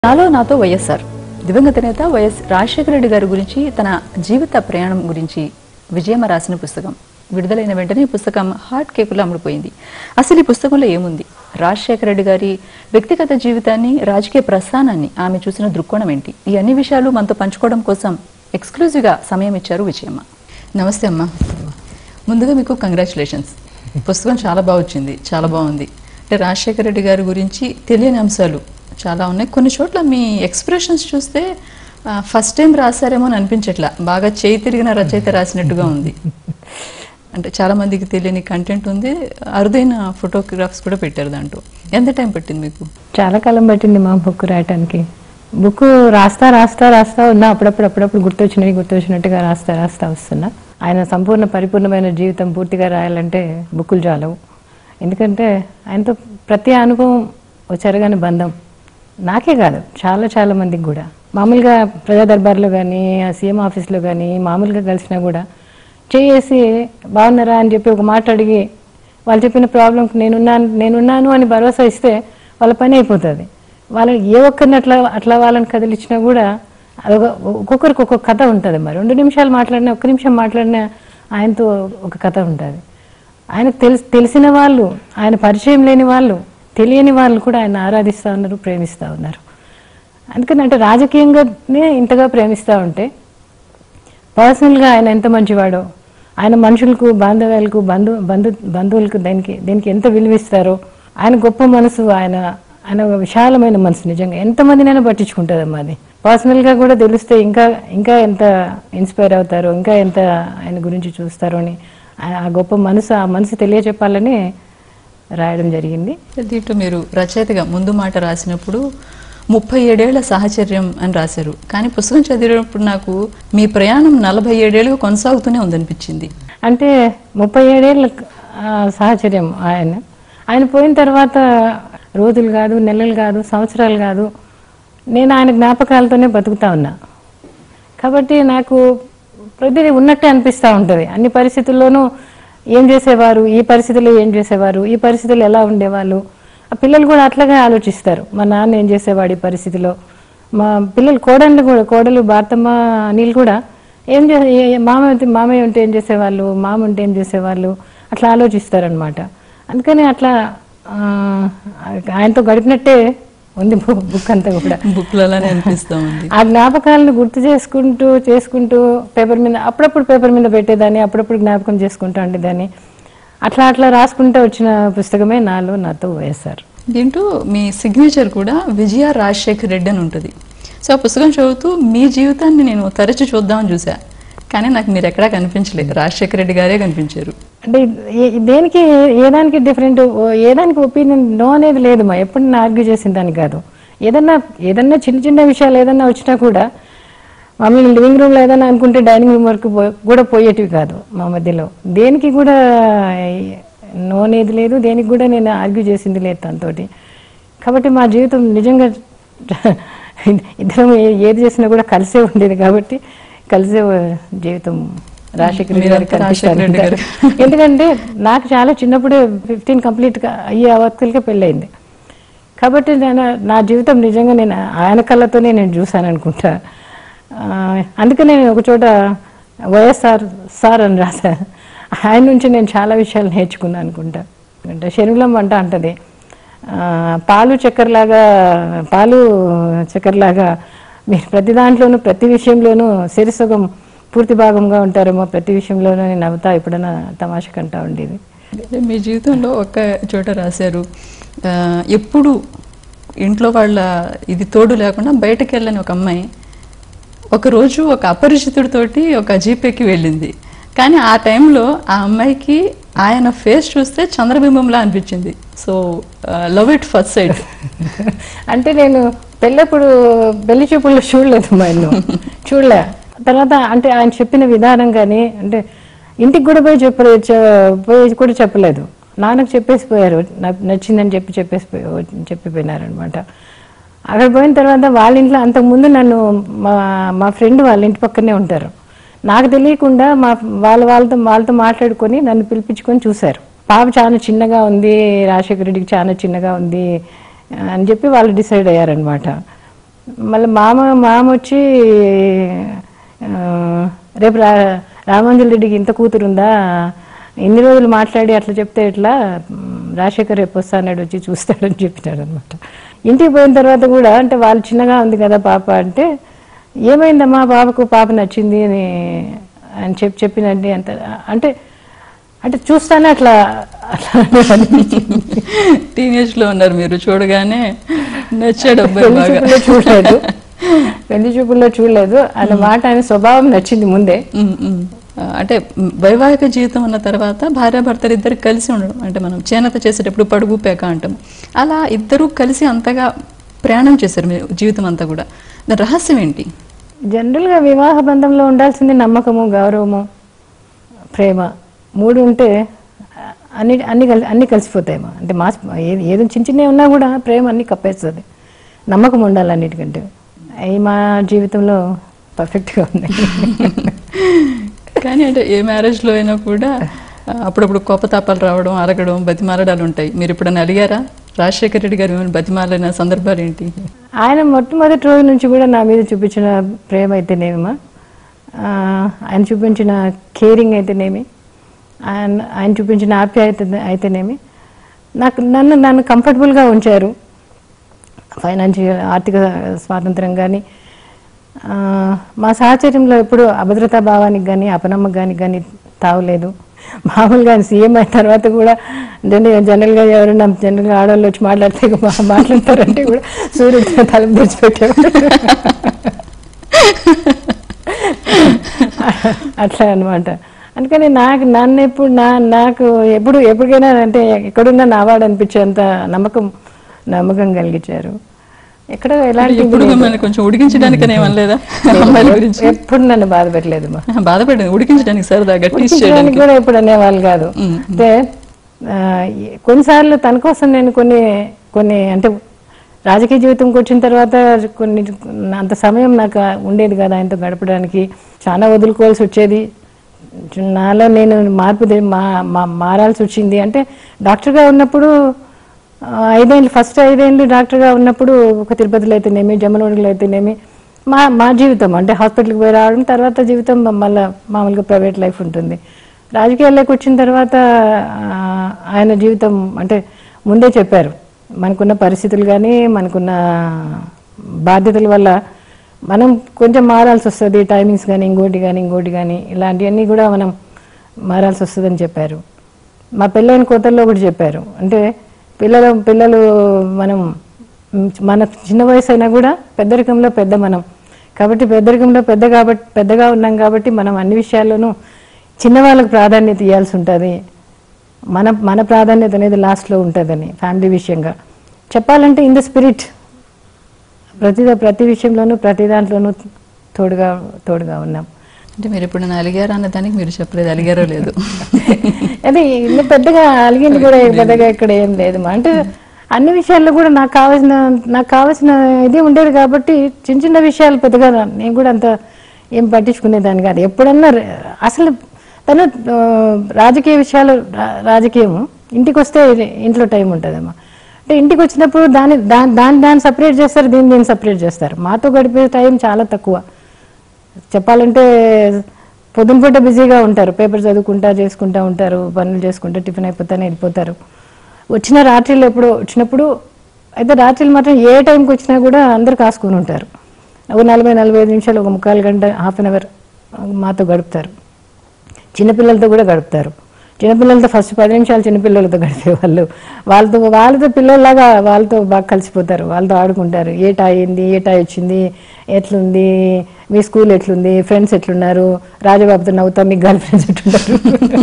నాలో నాతో వైఎస్ఆర్ దివంగత నేత వైఎస్ రాజశేఖర రెడ్డి గారి గురించి తన జీవిత ప్రయాణం గురించి విజయమ్మ రాసిన పుస్తకం విడుదలైన వెంటనే ఈ పుస్తకం హాట్ కేకులో అమ్ముడుపోయింది అసలు ఈ పుస్తకంలో ఏముంది రాజశేఖర రెడ్డి గారి వ్యక్తిగత జీవితాన్ని రాజకీయ ప్రస్థానాన్ని ఆమె చూసిన దృక్కోణం ఏంటి ఈ అన్ని విషయాలు మనతో పంచుకోవడం కోసం ఎక్స్క్లూజివ్గా సమయం ఇచ్చారు విజయమ్మ నమస్తే అమ్మా ముందుగా మీకు కంగ్రాచులేషన్స్ పుస్తకం చాలా బాగా వచ్చింది చాలా బాగుంది అంటే రాజశేఖర రెడ్డి గారి గురించి తెలియని అంశాలు చాలా ఉన్నాయి కొన్ని చోట్ల మీ ఎక్స్ప్రెషన్స్ చూస్తే ఫస్ట్ టైం రాశారేమో అని అనిపించట్లా బాగా చేయి తిరిగిన రచయిత రాసినట్టుగా ఉంది అంటే చాలా మందికి తెలియని కంటెంట్ ఉంది అరుదైన ఫోటోగ్రాఫ్స్ కూడా పెట్టారు దాంట్లో ఎంత టైం పట్టింది మీకు చాలా కాలం పట్టింది మా బుక్ రాయటానికి బుక్ రాస్తా రాస్తా రాస్తా ఉన్నా అప్పుడప్పుడు అప్పుడప్పుడు గుర్తొచ్చినవి గుర్తొచ్చినట్టుగా రాస్తా రాస్తా వస్తున్నా ఆయన సంపూర్ణ పరిపూర్ణమైన జీవితం పూర్తిగా రాయాలంటే బుక్కులు చాలవు ఎందుకంటే ఆయనతో ప్రతి అనుభవం ఓ చెరగని బంధం నాకే కాదు చాలా చాలా మందికి కూడా మామూలుగా ప్రజా దర్బార్లో కానీ సీఎం ఆఫీస్లో కానీ మామూలుగా కలిసినా కూడా చేసి బాగున్నారా అని చెప్పి ఒక మాట అడిగి వాళ్ళు చెప్పిన ప్రాబ్లంకి నేనున్నాను నేనున్నాను అని భరోసా ఇస్తే వాళ్ళ పని అయిపోతుంది వాళ్ళని ఏ ఒక్కరిని అట్లా అట్లా వాళ్ళని కదిలిచ్చినా కూడా అదొక ఒక్కొక్కరికి ఒక్కొక్క కథ ఉంటుంది మరి రెండు నిమిషాలు మాట్లాడినా ఒక్క నిమిషం మాట్లాడినా ఆయనతో ఒక కథ ఉంటుంది ఆయనకు తెలిసి తెలిసిన వాళ్ళు ఆయన పరిచయం లేని వాళ్ళు తెలియని వాళ్ళు కూడా ఆయన ఆరాధిస్తూ ఉన్నారు ప్రేమిస్తూ ఉన్నారు అందుకని అంటే రాజకీయంగానే ఇంతగా ప్రేమిస్తూ ఉంటే పర్సనల్గా ఆయన ఎంత మంచివాడో ఆయన మనుషులకు బాంధవ్యాలకు బంధు బంధు బంధువులకు దానికి దీనికి ఎంత విలువిస్తారో ఆయన గొప్ప మనసు ఆయన ఆయన ఒక విశాలమైన మనసు నిజంగా ఎంతమందినైనా పట్టించుకుంటుందమ్మా అది పర్సనల్గా కూడా తెలిస్తే ఇంకా ఇంకా ఎంత ఇన్స్పైర్ అవుతారో ఇంకా ఎంత ఆయన గురించి చూస్తారో అని ఆ- ఆ గొప్ప మనసు ఆ మనసు తెలియచెప్పాలని రాయడం జరిగింది దీంట్లో మీరు రచయితగా ముందు మాట రాసినప్పుడు ముప్పై ఏడేళ్ల సాహచర్యం అని రాశారు కానీ పుస్తకం చదివినప్పుడు నాకు మీ ప్రయాణం నలభై ఏడేళ్ళుగా కొనసాగుతూనే ఉందనిపించింది అంటే ముప్పై ఏడేళ్ళ ఆ, సాహచర్యం ఆయన ఆయన పోయిన తర్వాత రోజులు కాదు నెలలు కాదు సంవత్సరాలు కాదు నేను ఆయన జ్ఞాపకాలతోనే బతుకుతా ఉన్నా కాబట్టి నాకు ప్రతిదీ ఉన్నట్టే అనిపిస్తూ ఉంటుంది అన్ని పరిస్థితుల్లోనూ ఏం చేసేవారు ఈ పరిస్థితుల్లో ఏం చేసేవారు ఈ పరిస్థితుల్లో ఎలా ఉండేవాళ్ళు ఆ పిల్లలు కూడా అట్లాగే ఆలోచిస్తారు మా నాన్న ఏం చేసేవాడు ఈ పరిస్థితిలో మా పిల్లలు కోడళ్ళు కూడా కోడలు భారతమ్మ అనిల్ కూడా ఏం చే ఏ- ఏ- మామ ఉంటే- మామయ్య ఉంటే ఏం చేసేవాళ్ళు మామ ఉంటే ఏం చేసేవాళ్ళు అట్లా ఆలోచిస్తారనమాట అందుకని అట్లా ఆ, ఆయనతో గడిపినట్టే ఉంది బు- బుక్ అంతా కూడా బుక్లలానే అనిపిస్తూ ఉంది ఆ జ్ఞాపకాలను గుర్తు చేసుకుంటూ చేసుకుంటూ పేపర్ మీద అప్పుడప్పుడు పేపర్ మీద పెట్టేదాన్ని అప్పుడప్పుడు జ్ఞాపకం చేసుకుంటూ ఉండేదాన్ని అట్లా అట్లా రాసుకుంటూ వచ్చిన పుస్తకమే నాలో నాతో వైఎస్ఆర్ దీంట్లో మీ సిగ్నేచర్ కూడా విజయ రాజశేఖర్ రెడ్డి అని ఉంటుంది సో ఆ పుస్తకం చదువుతూ మీ జీవితాన్ని నేను తరచి చూద్దామని చూసా కానీ నాకు మీరు ఎక్కడా కనిపించలేదు రాజశేఖర రెడ్డి గారే కనిపించారు అంటే ఏ- దేనికి ఏ దానికి డిఫరెంట్ ఏ దానికి ఒపీనియన్ నో అనేది లేదు మా ఎప్పుడు నేను ఆర్గ్యూ చేసిన దానికి కాదు ఏదన్నా ఏదన్నా చిన్న చిన్న విషయాలు ఏదన్నా వచ్చినా కూడా మమ్మల్ని లివింగ్ రూమ్లో ఏదైనా అనుకుంటే డైనింగ్ రూమ్ వరకు పో- కూడా పోయేటివి కాదు మా మధ్యలో దేనికి కూడా నో అనేది లేదు దేనికి కూడా నేను ఆర్గ్యూ చేసింది లేదు తనతోటి కాబట్టి మా జీవితం నిజంగా ఇద్దరం ఏ- ఏది చేసినా కూడా కలిసే ఉండేది కాబట్టి కలిసే జీవితం రాజశేఖర రెడ్డి గారికి మీరంతా రాజశేఖర రెడ్డి గారు. కనిపిస్తారు. ఎందుకంటే నాకు చాలా చిన్నప్పుడే ఫిఫ్టీన్ కంప్లీట్గా అయ్యే అవతలకే పెళ్ళయింది కాబట్టి నేను నా జీవితం నిజంగా నేను ఆయన కళ్ళతోనే నేను చూశాను అనుకుంటా ఆ, అందుకనే నేను ఒక చోట వైఎస్ఆర్ సార్ అని రాశా ఆయన నుంచి నేను చాలా విషయాలు నేర్చుకున్నాను అనుకుంటా అంటే శరీరం అంట అంటది ఆ, పాలు చక్కెరలాగా పాలు చక్కెరలాగా మీరు ప్రతి దాంట్లోనూ ప్రతి విషయంలోనూ సిరిసగం పూర్తి భాగంగా ఉంటారేమో ప్రతి విషయంలోనూ నేను నవ్వుతా ఎప్పుడైనా తమాషా కంటా ఉండేది అంటే మీ జీవితంలో ఒక్క చోట రాశారు ఆ, ఎప్పుడు ఇంట్లో వాళ్ళ ఇది తోడు లేకుండా బయటకు వెళ్ళని ఒక అమ్మాయి ఒకరోజు ఒక అపరిచితుడితోటి ఒక జీపేకి వెళ్ళింది కానీ ఆ టైంలో ఆ అమ్మాయికి ఆయన ఫేస్ చూస్తే చంద్రబింబంలా అనిపించింది so love it first side అంటే నేను పెళ్ళప్పుడు పెళ్లి చూపుల్లో చూడలేదు మా ఇల్లు చూడలే తర్వాత అంటే ఆయన చెప్పిన విధానం కానీ అంటే ఇంటికి కూడా పోయి చెప్పలేదు చె- పోయి కూడా చెప్పలేదు నాన్నకు చెప్పేసి పోయారు నాకు నచ్చిందని చెప్పి చెప్పేసి పోయి చెప్పిపోయినారు అనమాట అక్కడ పోయిన తర్వాత వాళ్ళ ఇంట్లో అంతకుముందు నన్ను మా మా ఫ్రెండ్ వాళ్ళ ఇంటి పక్కనే ఉంటారు నాకు తెలియకుండా మా వాళ్ళ వాళ్ళతో వాళ్ళతో మాట్లాడుకొని నన్ను పిలిపించుకొని చూశారు పాప చాలా చిన్నగా ఉంది రాజశేఖర రెడ్డికి చాలా చిన్నగా ఉంది అని చెప్పి వాళ్ళు డిసైడ్ అయ్యారనమాట మళ్ళీ మామ మామ వచ్చి ఆ, రేపు రా రామాంజల్ రెడ్డికి ఇంత కూతురు ఉందా ఇన్ని రోజులు మాట్లాడి అట్లా చెప్తే ఎట్లా మ్, రాజశేఖర్ రేపు వస్తాడు వచ్చి చూస్తాడని చెప్పినాడు అనమాట ఇంటికి పోయిన తర్వాత కూడా అంటే వాళ్ళు చిన్నగా ఉంది కదా పాప అంటే ఏమైందమ్మా పాపకు పాప నచ్చింది అని అని చెప్పి చెప్పినండి అంత అంటే అంటే చూస్తానే అట్లా అట్లా అనిపించింది. టీనేజ్ లో ఉన్నారు మీరు చూడగానే నచ్చాడు అబ్బాయి పెళ్లి బాగా చూపుల్లో చూడలేదు పెళ్లి చూపుల్లో చూడలేదు అన్న మాట ఆయన స్వభావం నచ్చింది ముందే ఉమ్, ఉమ్. ఆ, అంటే మ్, వైవాహిక జీవితం ఉన్న తర్వాత భార్యాభర్తలు ఇద్దరు కలిసి ఉండడం అంటే మనం చేనేత చేసేటప్పుడు పడుగు పేక అంటాం అలా ఇద్దరు కలిసి అంతగా ప్రయాణం చేశారు మీరు జీవితం అంతా కూడా దాని రహస్యం ఏంటి జనరల్గా వివాహ బంధంలో ఉండాల్సింది నమ్మకము గౌరవము ప్రేమ మూడు ఉంటే అన్ని అన్ని కలి అన్ని కలిసిపోతాయేమో అంటే మా ఏ- ఏదో చిన్న చిన్నవి ఉన్నా కూడా ప్రేమ అన్ని కప్పేస్తుంది నమ్మకం ఉండాలి అన్నిటికంటే అవి మా జీవితంలో పర్ఫెక్ట్గా ఉన్నాయి కానీ అంటే ఏ మ్యారేజ్ లో అయినా కూడా ఆ, అప్పుడప్పుడు కోపతాపాలు రావడం అరగడం బతిమాలడాలు ఉంటాయి మీరు ఎప్పుడైనా అడిగారా రాజశేఖర రెడ్డి గారు మిమ్మల్ని బతిమాలిన సందర్భాలు ఏంటి ఆయన మొట్టమొదటి రోజు నుంచి కూడా నా మీద చూపించిన ప్రేమ అయితేనేమా ఆ, ఆయన చూపించిన కేరింగ్ అయితేనేమి ఆయన ఆయన చూపించిన ఆప్యాయత అయితేనేమి నాకు నన్ను నన్ను కంఫర్టబుల్గా ఉంచారు ఫైనాన్షియల్ ఆర్థిక స్వాతంత్రం కానీ ఆ, మా సాహచర్యంలో ఎప్పుడు అభద్రతా భావానికి కానీ అపనమ్మకానికి కానీ తావలేదు మామూలుగా సీఎం అయిన తర్వాత కూడా జన- జనరల్గా ఎవరైనా జనరల్గా ఆడవాళ్ళు వచ్చి మాట్లాడితే మా- మాట్లాడతారంటే కూడా సూర్యుడు తలుపు తెచ్చిపెట్టారు అట్లా అన్నమాట అందుకని నాకు నన్ను ఎప్పుడు నా నాకు ఎప్పుడు ఎప్పటికైనా అంటే ఎక్కడున్నా నావాడు అనిపించేంత నమ్మకం నమ్మకం కలిగించారు ఎక్కడ ఎలాంటి ఎప్పుడు మిమ్మల్ని కొంచెం ఉడికించడానికనే ఏమనలేదా అమ్మాయిల గురించి ఎప్పుడు నన్ను బాధ పెట్టలేదు మా బాధపడింది ఉడికించడానికి సరదా గట్టి ఉడికించడానికి చేయడానికి కూడా ఎప్పుడు అనేవాళ్ళు కాదు అంటే ఆ, ఈ- కొన్నిసార్లు తన కోసం నేను కొన్ని కొన్ని అంటే రాజకీయ జీవితంకి వచ్చిన తర్వాత కొన్ని అంత సమయం నాకు ఉండేది కదా ఆయనతో గడపడానికి చాలా వదులుకోవాల్సి వచ్చేది నాలో నేను మార్పు తే- మా మా- మారాల్సి వచ్చింది అంటే డాక్టర్గా ఉన్నప్పుడు ఆ, ఐదేళ్ళు ఫస్ట్ ఐదేళ్ళు డాక్టర్గా ఉన్నప్పుడు ఒక తిరుపతిలో అయితేనేమి జమ్మలమడుగులో అయితేనేమి మా మా జీవితం అంటే హాస్పిటల్కి పోయి రావడం తర్వాత జీవితం మళ్ళీ మామూలుగా ప్రైవేట్ లైఫ్ ఉంటుంది రాజకీయాల్లోకి వచ్చిన తర్వాత ఆ, ఆయన జీవితం అంటే ముందే చెప్పారు మనకున్న పరిస్థితులు కానీ మనకున్న బాధ్యతల వల్ల మనం కొంచెం మారాల్సి వస్తుంది టైమింగ్స్ కానీ ఇంకోటి కానీ ఇంకోటి కానీ ఇలాంటివన్నీ కూడా మనం మారాల్సి వస్తుందని చెప్పారు మా పెళ్ళైన కొత్తల్లో కూడా చెప్పారు అంటే పిల్లలు పిల్లలు మనం మ్, మన చిన్న వయసు అయినా కూడా పెద్దరికంలో పెద్ద మనం కాబట్టి పెద్దరికంలో పెద్ద కాబట్టి పెద్దగా ఉన్నాం కాబట్టి మనం అన్ని విషయాల్లోనూ చిన్నవాళ్ళకి ప్రాధాన్యత ఇవ్వాల్సి ఉంటుంది మన మన ప్రాధాన్యత అనేది లాస్ట్లో ఉంటుందని ఫ్యామిలీ విషయంగా చెప్పాలంటే ఇన్ ద స్పిరిట్ ప్రతి ప్రతి విషయంలోనూ ప్రతి దాంట్లోనూ తోడుగా తోడుగా ఉన్నాం అంటే మీరు ఇప్పుడు నన్ను అలిగారా అన్న దానికి మీరు చెప్పలేదు అలిగారో లేదు అదే ఇంకా పెద్దగా అలిగింది కూడా పెద్దగా ఇక్కడ ఏం లేదు మా అంటే అన్ని విషయాల్లో కూడా నాకు కావాల్సిన నాకు కావాల్సిన ఇది ఉండేది కాబట్టి చిన్న చిన్న విషయాలు పెద్దగా నేను కూడా అంత ఏం పట్టించుకునేదాన్ని కాదు ఎప్పుడన్నా రే- అసలు తను ఆ, రాజకీయ విషయాలు రా- రాజకీయము ఇంటికి వస్తే ఇంట్లో టైం ఉంటుందమ్మా అంటే ఇంటికి వచ్చినప్పుడు దాని దాని దాన్ని దాన్ని సపరేట్ చేస్తారు దీన్ని దీన్ని సపరేట్ చేస్తారు మాతో గడిపే టైం చాలా తక్కువ చెప్పాలంటే పొద్దున పూట బిజీగా ఉంటారు పేపర్ చదువుకుంటా చేసుకుంటా ఉంటారు పనులు చేసుకుంటా టిఫిన్ అయిపోతానే వెళ్ళిపోతారు వచ్చిన రాత్రిళ్ళు ఎప్పుడు వచ్చినప్పుడు అయితే రాత్రిళ్ళు మాత్రం ఏ టైంకి వచ్చినా కూడా అందరు కాసుకొని ఉంటారు ఒక నలభై నలభై ఐదు నిమిషాలు ఒక ముక్కాలు గంట హాఫ్ అన్ అవర్ మాతో గడుపుతారు చిన్నపిల్లలతో కూడా గడుపుతారు చిన్నపిల్లలతో ఫస్ట్ పది నిమిషాలు చిన్నపిల్లలతో గడిపేవాళ్ళు వాళ్ళతో వాళ్ళతో పిల్లల్లాగా వాళ్ళతో బాగా కలిసిపోతారు వాళ్ళతో ఆడుకుంటారు ఏ టాయ్ ఏంది ఏ టాయ్ వచ్చింది ఎట్లుంది మీ స్కూల్ ఎట్లుంది ఫ్రెండ్స్ ఎట్లున్నారు రాజబాబుతో నవ్వుతా మీ గర్ల్ ఫ్రెండ్స్ ఎట్లున్నారు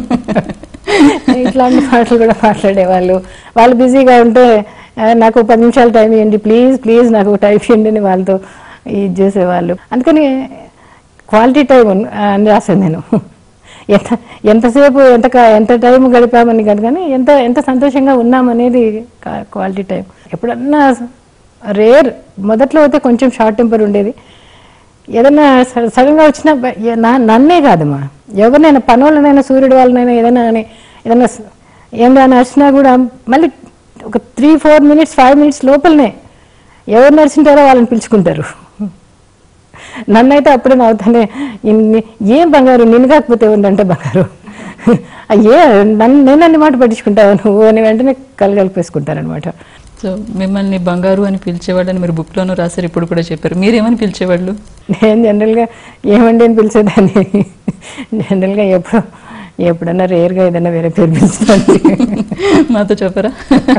ఇట్లాంటి మాటలు కూడా మాట్లాడేవాళ్ళు వాళ్ళు బిజీగా ఉంటే "ఆ, నాకు ఒక పది నిమిషాలు టైం ఇవ్వండి ప్లీజ్ ప్లీజ్ నాకు ఒక టైం ఇవ్వండి అని వాళ్ళతో ఇది చేసేవాళ్ళు అందుకని క్వాలిటీ టైం అని రాశాను నేను ఎంత ఎంతసేపు ఎంత క- ఎంత టైం గడిపామని కాదు కానీ ఎంత ఎంత సంతోషంగా ఉన్నామనేది క్వాలిటీ టైం ఎప్పుడన్నా రేర్ మొదట్లో అయితే కొంచెం షార్ట్ టెంపర్ ఉండేది ఏదైనా స- సడన్గా వచ్చినా బ- ఏ- నా నన్నే కాదమ్మా ఎవరినైనా పనులనైనా సూర్యుడు వాళ్ళనైనా ఏదైనా అని ఏదైనా స- ఏమైనా వచ్చినా కూడా మళ్ళీ ఒక three four minutes five minutes లోపలనే ఎవరు నడిచింటారో వాళ్ళని పిలుచుకుంటారు నన్నైతే అప్పుడే నవ్వుతానే ఇన్ని- ఏం బంగారు నిన్ను కాకపోతే ఉందంటే బంగారు అయ్యే నన్ను నేను అన్ని మాట పట్టించుకుంటావు నువ్వు అని వెంటనే కలగలిపేసుకుంటారనమాట సో మిమ్మల్ని బంగారు అని పిలిచేవాళ్ళని మీరు బుక్లోనూ రాశారు ఇప్పుడు కూడా చెప్పారు మీరేమని పిలిచేవాళ్ళు నేను జనరల్గా ఏమండి అని పిలిచేదాన్ని జనరల్గా ఎప్పుడు ఎప్పుడన్నా రేర్గా ఏదైనా వేరే పేరు పిలుస్తాను మాతో చెప్పరా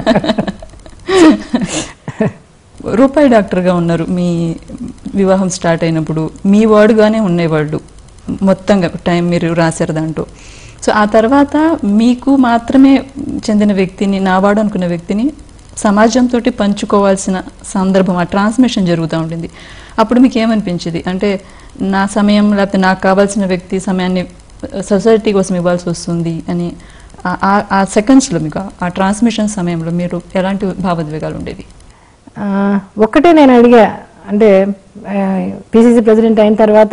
రూపాయి డాక్టర్గా ఉన్నారు మీ వివాహం స్టార్ట్ అయినప్పుడు మీ వార్డుగానే ఉండేవాళ్ళు మొత్తంగా టైం మీరు రాశారు దాంట్లో సో ఆ తర్వాత మీకు మాత్రమే చెందిన వ్యక్తిని నా వాడు అనుకున్న వ్యక్తిని సమాజంతో పంచుకోవాల్సిన సందర్భం ఆ ట్రాన్స్మిషన్ జరుగుతూ ఉంటుంది అప్పుడు మీకు ఏమనిపించింది అంటే నా సమయం లేకపోతే నాకు కావాల్సిన వ్యక్తి సమయాన్ని సొసైటీ కోసం ఇవ్వాల్సి వస్తుంది అని ఆ- ఆ- ఆ సెకండ్స్లో మీకు ఆ- ఆ ట్రాన్స్మిషన్ సమయంలో మీరు ఎలాంటి భావోద్వేగాలు ఉండేవి ఆ, ఒక్కటే నేను అడిగా అంటే పిసిసి ప్రెసిడెంట్ అయిన తర్వాత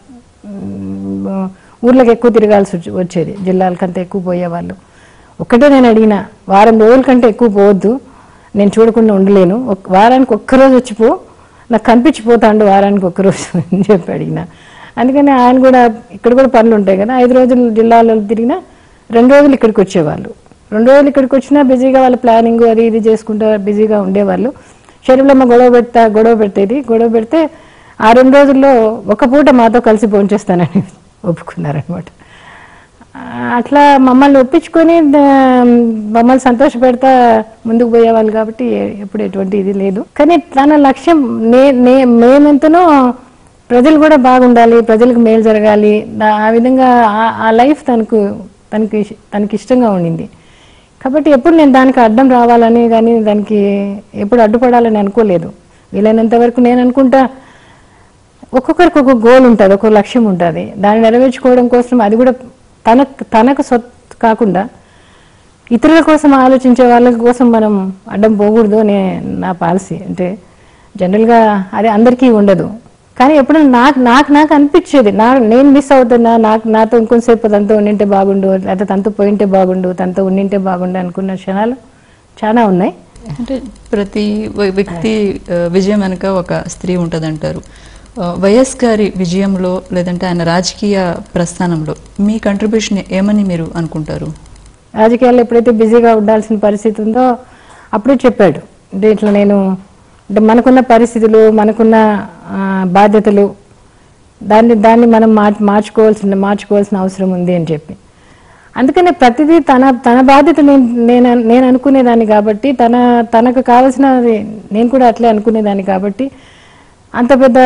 మ్, ఊర్లకు ఎక్కువ తిరగాల్సి వచ్చి- వచ్చేది జిల్లాలకంటే ఎక్కువ పోయేవాళ్ళు ఒక్కటే నేను అడిగిన వారం రోజుల కంటే ఎక్కువ పోవద్దు నేను చూడకుండా ఉండలేను ఒక్- వారానికి ఒక్కరోజు వచ్చిపో నాకు కనిపించిపోతాండు వారానికి ఒక్కరోజు అని చెప్పి అడిగిన అందుకని ఆయన కూడా ఇక్కడ కూడా పనులు ఉంటాయి కదా ఐదు రోజులు జిల్లాలో తిరిగినా రెండు రోజులు ఇక్కడికి వచ్చేవాళ్ళు రెండు రోజులు ఇక్కడికి వచ్చినా బిజీగా వాళ్ళ ప్లానింగ్ అది ఇది చేసుకుంటూ బిజీగా ఉండేవాళ్ళు శరీరంలో గొడవ పెడతా గొడవ పెట్టేది గొడవ పెడితే ఆ రెండు రోజుల్లో ఒక పూట మాతో కలిసి భోంచేస్తానని ఒప్పుకున్నారనమాట అట్లా మమ్మల్ని ఒప్పించుకొని ద- మమ్మల్ని సంతోష పెడతా ముందుకు పోయేవాళ్ళు కాబట్టి ఏ- ఎప్పుడు ఎటువంటి ఇది లేదు కానీ తన లక్ష్యం నే నే మేమెంతనో ప్రజలు కూడా బాగుండాలి ప్రజలకు మేలు జరగాలి దా- ఆ విధంగా ఆ- ఆ లైఫ్ తనకు తనకి ఇష్- తనకి ఇష్టంగా ఉండింది కాబట్టి ఎప్పుడు నేను దానికి అడ్డం రావాలని కానీ దానికి ఎప్పుడు అడ్డుపడాలని అనుకోలేదు వీలైనంత వరకు నేను అనుకుంటా ఒక్కొక్కరికి ఒక గోల్ ఉంటుంది ఒక లక్ష్యం ఉంటుంది దాన్ని నెరవేర్చుకోవడం కోసం అది కూడా తనకు తనకు సొత్తు కాకుండా ఇతరుల కోసం ఆలోచించే వాళ్ళ కోసం మనం అడ్డం పోకూడదు అనే నా పాలసీ అంటే జనరల్గా అది అందరికీ ఉండదు కానీ ఎప్పుడు నాకు నాకు నాకు అనిపించేది నా నేను మిస్ అవుతున్నా నాకు నాతో ఇంకొంతసేపు తనతో ఉండింటే బాగుండు లేకపోతే తనతో పోయింటే బాగుండు తనతో ఉండింటే బాగుండు అనుకున్న క్షణాలు చాలా ఉన్నాయి అంటే ప్రతి వ- వ్యక్తి ఆ, విజయం వెనుక ఒక స్త్రీ ఉంటుందంటారు ఆ, వైఎస్ గారి విజయంలో లేదంటే ఆయన రాజకీయ ప్రస్థానంలో మీ కంట్రిబ్యూషన్ ఏమని మీరు అనుకుంటారు రాజకీయాల్లో ఎప్పుడైతే బిజీగా ఉండాల్సిన పరిస్థితి ఉందో అప్పుడే చెప్పాడు అంటే ఇట్లా నేను అంటే మనకున్న పరిస్థితులు మనకున్న ఆ, బాధ్యతలు దాన్ని దాన్ని మనం మార్ మార్చుకోవాల్సిన మార్చుకోవాల్సిన అవసరం ఉంది అని చెప్పి అందుకనే ప్రతిదీ తన తన బాధ్యత నేను నేను నేను అనుకునేదాన్ని కాబట్టి తన తనకు కావాల్సినది నేను కూడా అట్లే అనుకునేదాన్ని కాబట్టి అంత పెద్ద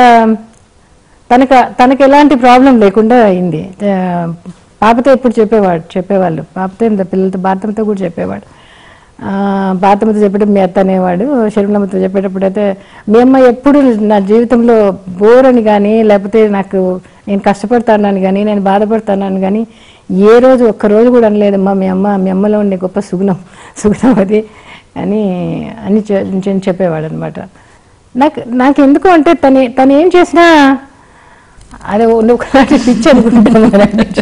తనకు తనకు ఎలాంటి ప్రాబ్లం లేకుండా అయింది ఆ, పాపతో ఎప్పుడు చెప్పేవాడు చెప్పేవాళ్ళు పాపతో ఇంత పిల్లలతో భారతంతో కూడా చెప్పేవాడు ఆ, భారతమ్మతో చెప్పేటప్పుడు మీ అత్త అనేవాడు శర్మలమ్మతో చెప్పేటప్పుడు అయితే మీ అమ్మ ఎప్పుడు నా జీవితంలో బోర్ అని కానీ లేకపోతే నాకు నేను కష్టపడతానని కానీ నేను బాధపడతానని కానీ ఏ రోజు ఒక్క రోజు కూడా అనలేదమ్మా మీ అమ్మ మీ అమ్మలో ఉండే గొప్ప సుగుణం సుగుణం అది అని అని చె- చె- చెప్పేవాడు అనమాట నాకు నాకు ఎందుకు అంటే తను తను ఏం చేసినా అదే ఒకనాటి పిచ్చి అనుకుంటాను మరి.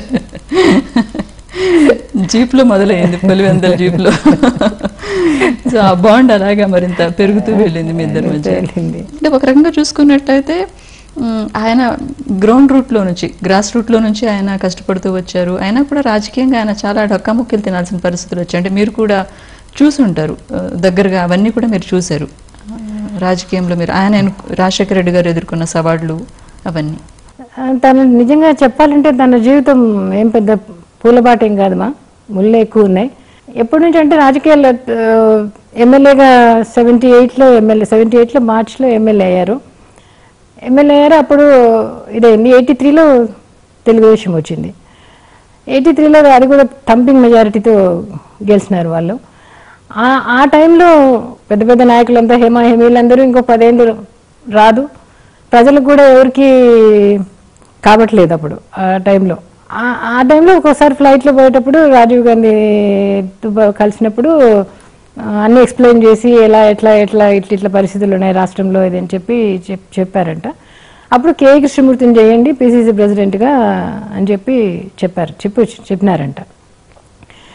జీప్లో మొదలైంది పులివెందల జీప్లో సో ఆ బాండ్ అలాగా మరింత పెరుగుతూ వెళ్ళింది మీ ఇద్దరి మధ్య వెళ్ళింది. అంటే ఒక రకంగా చూసుకున్నట్టయితే మ్, ఆయన గ్రౌండ్ రూట్లో నుంచి గ్రాస్ రూట్లో నుంచి ఆయన కష్టపడుతూ వచ్చారు అయినా కూడా రాజకీయంగా ఆయన చాలా డొక్కాముక్కలు తినాల్సిన పరిస్థితులు వచ్చాయి అంటే మీరు కూడా చూసి ఉంటారు ఆ, దగ్గరగా అవన్నీ కూడా మీరు చూశారు ఆ, రాజకీయంలో మీరు ఆయన ఎన్ను- రాజశేఖర రెడ్డి గారు ఎదుర్కొన్న సవాళ్ళు అవన్నీ ఆ, తను నిజంగా చెప్పాలంటే తన జీవితం ఏం పెద్ద పూలబాట ఏం కాదమ్మా ముళ్ళే ఎక్కువ ఉన్నాయి ఎప్పటి నుంచి అంటే రాజకీయాల్లో ఆ, ఎమ్మెల్యేగా సెవెంటీ ఎయిట్లో ఎమ్మెల్యే సెవెంటీ ఎయిట్లో మార్చ్లో ఎమ్మెల్యే అయ్యారు ఎమ్మెల్యే అయ్యారు అప్పుడు ఇదైంది ఎయిటీ త్రీలో తెలుగుదేశం వచ్చింది ఎయిటీ త్రీలో అది కూడా థంపింగ్ మెజారిటీతో గెలిచినారు వాళ్ళు ఆ ఆ టైంలో పెద్ద పెద్ద నాయకులంతా హేమ హేమీలందరూ ఇంకో పదేళ్ళు రాదు ప్రజలకు కూడా ఎవరికి కాబట్లేదు అప్పుడు ఆ టైంలో ఆ- ఆ టైంలో ఒక్కోసారి ఫ్లైట్లో పోయేటప్పుడు రాజీవ్ గాంధీ కలిసినప్పుడు ఆ, అన్ని ఎక్స్ప్లెయిన్ చేసి ఎలా ఎట్లా ఎట్లా ఇట్లా ఇట్లా పరిస్థితులు ఉన్నాయి రాష్ట్రంలో ఇది అని చెప్పి చెప్- చెప్పారంట అప్పుడు కే కృష్ణమూర్తిని చేయండి పిసిసి ప్రెసిడెంట్గా అని చెప్పి చెప్పారు చెప్పి చెప్పినారంట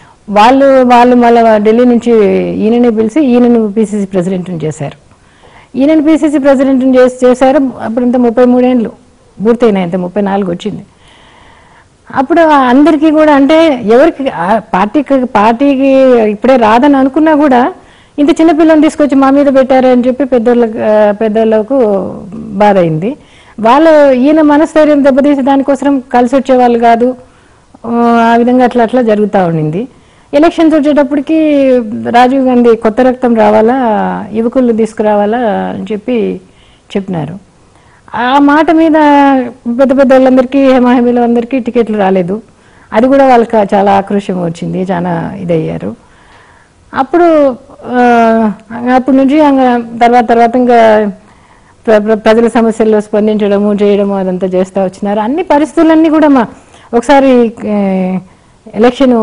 వాళ్ళు వాళ్ళు మళ్ళీ ఢిల్లీ నుంచి ఈయననే పిలిచి ఈయనను పిసిసి ప్రెసిడెంట్ని చేశారు ఈయన పిసిసి ప్రెసిడెంట్ చేసి చేశారు అప్పుడు ఇంత ముప్పై మూడేళ్ళు పూర్తయినాయి ఇంత ముప్పై నాలుగు వచ్చింది అప్పుడు అందరికీ కూడా అంటే ఎవరికి ఆ పార్టీకి పార్టీకి ఇప్పుడే రాదని అనుకున్నా కూడా ఇంత చిన్న పిల్లని తీసుకొచ్చి మా మీద పెట్టారని చెప్పి పెద్దోళ్ళకి ఆ, పెద్దోళ్ళకు బాధ అయింది వాళ్ళు ఈయన మనస్థైర్యం దెబ్బతీసి దానికోసం కలిసి వచ్చేవాళ్ళు కాదు ఆ, ఆ విధంగా అట్లా అట్లా జరుగుతూ ఉండింది ఎలక్షన్స్ వచ్చేటప్పటికి రాజీవ్ గాంధీ కొత్త రక్తం రావాలా యువకులు తీసుకురావాలా అని చెప్పి చెప్పినారు ఆ మాట మీద పెద్ద పెద్ద వాళ్ళందరికీ హేమాహేమీలు అందరికీ టికెట్లు రాలేదు అది కూడా వాళ్ళకి చాలా ఆక్రోషం వచ్చింది చాలా ఇదయ్యారు అప్పుడు ఆ, అప్పటి నుంచి ఇంకా తర్వాత తర్వాత ఇంకా ప్ర- ప్ర- ప్రజల సమస్యల్లో స్పందించడము చేయడము అదంతా చేస్తూ వచ్చినారు అన్ని పరిస్థితులన్నీ కూడా మా ఒకసారి ఎలక్షన్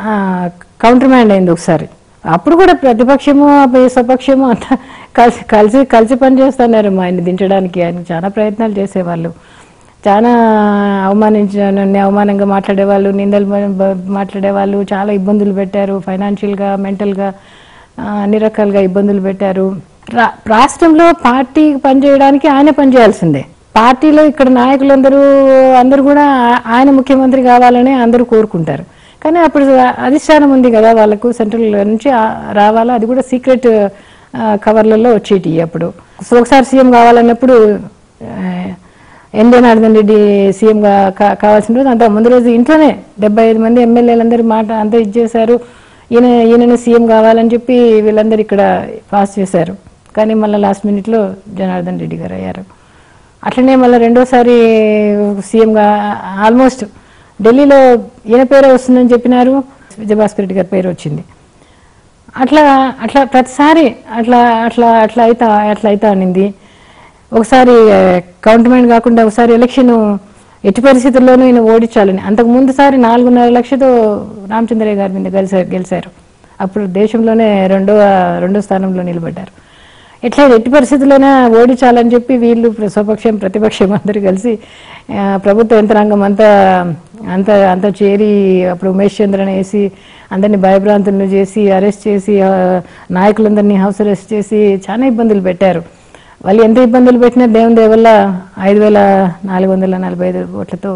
కౌంటర్ మ్యాండ్ అయింది ఒకసారి అప్పుడు కూడా ప్రతిపక్షము అప్పుడు స్వపక్షము అంతా కలిసి కలిసి కలిసి పనిచేస్తున్నారు మా ఆయన దించడానికి ఆయన చాలా ప్రయత్నాలు చేసేవాళ్ళు చాలా అవమానించ నన్ను అవమానంగా మాట్లాడేవాళ్ళు నిందలు మా- బ- మాట్లాడేవాళ్ళు చాలా ఇబ్బందులు పెట్టారు ఫైనాన్షియల్గా మెంటల్గా అన్ని రకాలుగా ఇబ్బందులు పెట్టారు రా- రాష్ట్రంలో పార్టీ పనిచేయడానికి ఆయన పనిచేయాల్సిందే పార్టీలో ఇక్కడ నాయకులందరూ అందరూ కూడా ఆ- ఆయన ముఖ్యమంత్రి కావాలని అందరూ కోరుకుంటారు కానీ అప్పుడు అధిష్టానం ఉంది కదా వాళ్ళకు సెంట్రల్ నుంచి ఆ- రావాలా అది కూడా సీక్రెట్ కవర్లలో వచ్చేటి అప్పుడు సో ఒకసారి సీఎం కావాలన్నప్పుడు ఆ, ఎన్ జనార్దన్ రెడ్డి సీఎంగా కా- కావాల్సిన రోజు అంత ముందు రోజు ఇంట్లోనే డెబ్బై ఐదు మంది ఎమ్మెల్యేలందరూ మాట అంతా ఇచ్చేశారు ఈయన ఈయననే సీఎం కావాలని చెప్పి వీళ్ళందరూ ఇక్కడ పాస్ చేశారు కానీ మళ్ళీ లాస్ట్ మినిట్లో జనార్దన్ రెడ్డి గారు అయ్యారు అట్లనే మళ్ళీ రెండోసారి సీఎంగా ఆల్మోస్ట్ ఢిల్లీలో ఈయన పేరే వస్తుందని చెప్పినారు విజయభాస్కర్ రెడ్డి గారి పేరు వచ్చింది అట్లా అట్లా ప్రతిసారి అట్లా అట్లా అట్లా అయితా అట్లా అయితా అనింది ఒకసారి కౌంటర్మెంట్ కాకుండా ఒకసారి ఎలక్షన్ ఎట్టి పరిస్థితుల్లోనూ ఈయన ఓడించాలని అంతకు ముందు సారి నాలుగున్నర లక్షతో రామచంద్రయ్య గారి మీద గెలిచారు గెలిచారు అప్పుడు దేశంలోనే రెండో రెండో స్థానంలో నిలబడ్డారు ఎట్లా ఎట్టి పరిస్థితుల్లోనే ఓడించాలని చెప్పి వీళ్ళు స్వపక్షం ప్రతిపక్షం అందరూ కలిసి ఆ, ప్రభుత్వ యంత్రాంగం అంతా అంత అంత చేరి అప్పుడు ఉమేష్ చంద్రని వేసి అందరినీ భయభ్రాంతులను చేసి అరెస్ట్ చేసి ఆ, నాయకులందరినీ హౌస్ అరెస్ట్ చేసి చాలా ఇబ్బందులు పెట్టారు వాళ్ళు ఎంత ఇబ్బందులు పెట్టినా దేవుని దయ వల్ల ఐదు వేల నాలుగు వందల నలభై ఐదు ఓట్లతో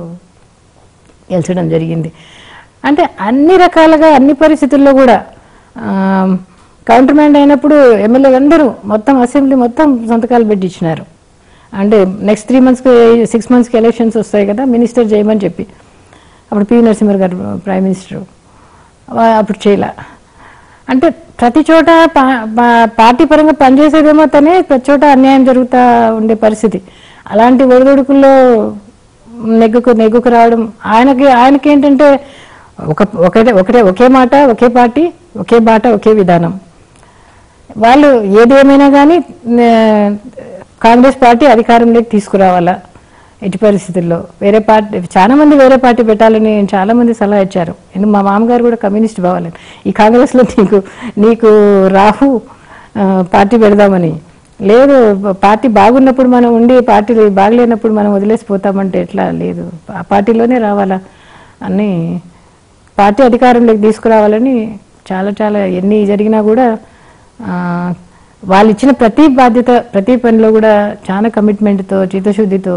గెలిచడం జరిగింది అంటే అన్ని రకాలుగా అన్ని పరిస్థితుల్లో కూడా కౌంటర్మెంట్ అయినప్పుడు ఎమ్మెల్యేలు అందరూ మొత్తం అసెంబ్లీ మొత్తం సంతకాలు పెట్టించినారు అంటే నెక్స్ట్ త్రీ మంత్స్కి సిక్స్ మంత్స్కి ఎలక్షన్స్ వస్తాయి కదా మినిస్టర్ చేయమని చెప్పి అప్పుడు పివి నరసింహర్ గారు ప్రైమ్ మినిస్టర్ వా- అప్పుడు చేయలే అంటే ప్రతి చోట పా- పా- పార్టీ పరంగా పనిచేసేదేమో తనే ప్రతి చోట అన్యాయం జరుగుతూ ఉండే పరిస్థితి అలాంటి ఒడిదుడుకుల్లో నెగ్గుకు నెగ్గుకు రావడం ఆయనకి ఆయనకి ఏంటంటే ఒక ఒకటే ఒకటే ఒకే మాట ఒకే పార్టీ ఒకే బాట ఒకే విధానం వాళ్ళు ఏది ఏమైనా కానీ కాంగ్రెస్ పార్టీ అధికారంలోకి తీసుకురావాలా ఎట్టి పరిస్థితుల్లో వేరే పార్టీ చాలా మంది వేరే పార్టీ పెట్టాలని చాలా మంది సలహా ఇచ్చారు ఎందుకు మా మామగారు కూడా కమ్యూనిస్ట్ బావాలని ఈ కాంగ్రెస్లో నీకు నీకు రాహు ఆ, పార్టీ పెడదామని లేదు పార్టీ బాగున్నప్పుడు మనం ఉండి పార్టీ బాగలేనప్పుడు మనం వదిలేసిపోతామంటే ఎట్లా లేదు ఆ పార్టీలోనే రావాలా అని పార్టీ అధికారంలోకి తీసుకురావాలని చాలా చాలా ఎన్ని జరిగినా కూడా ఆ, వాళ్ళు ఇచ్చిన ప్రతి బాధ్యత ప్రతి పనిలో కూడా చాలా కమిట్మెంట్తో చిత్తశుద్ధితో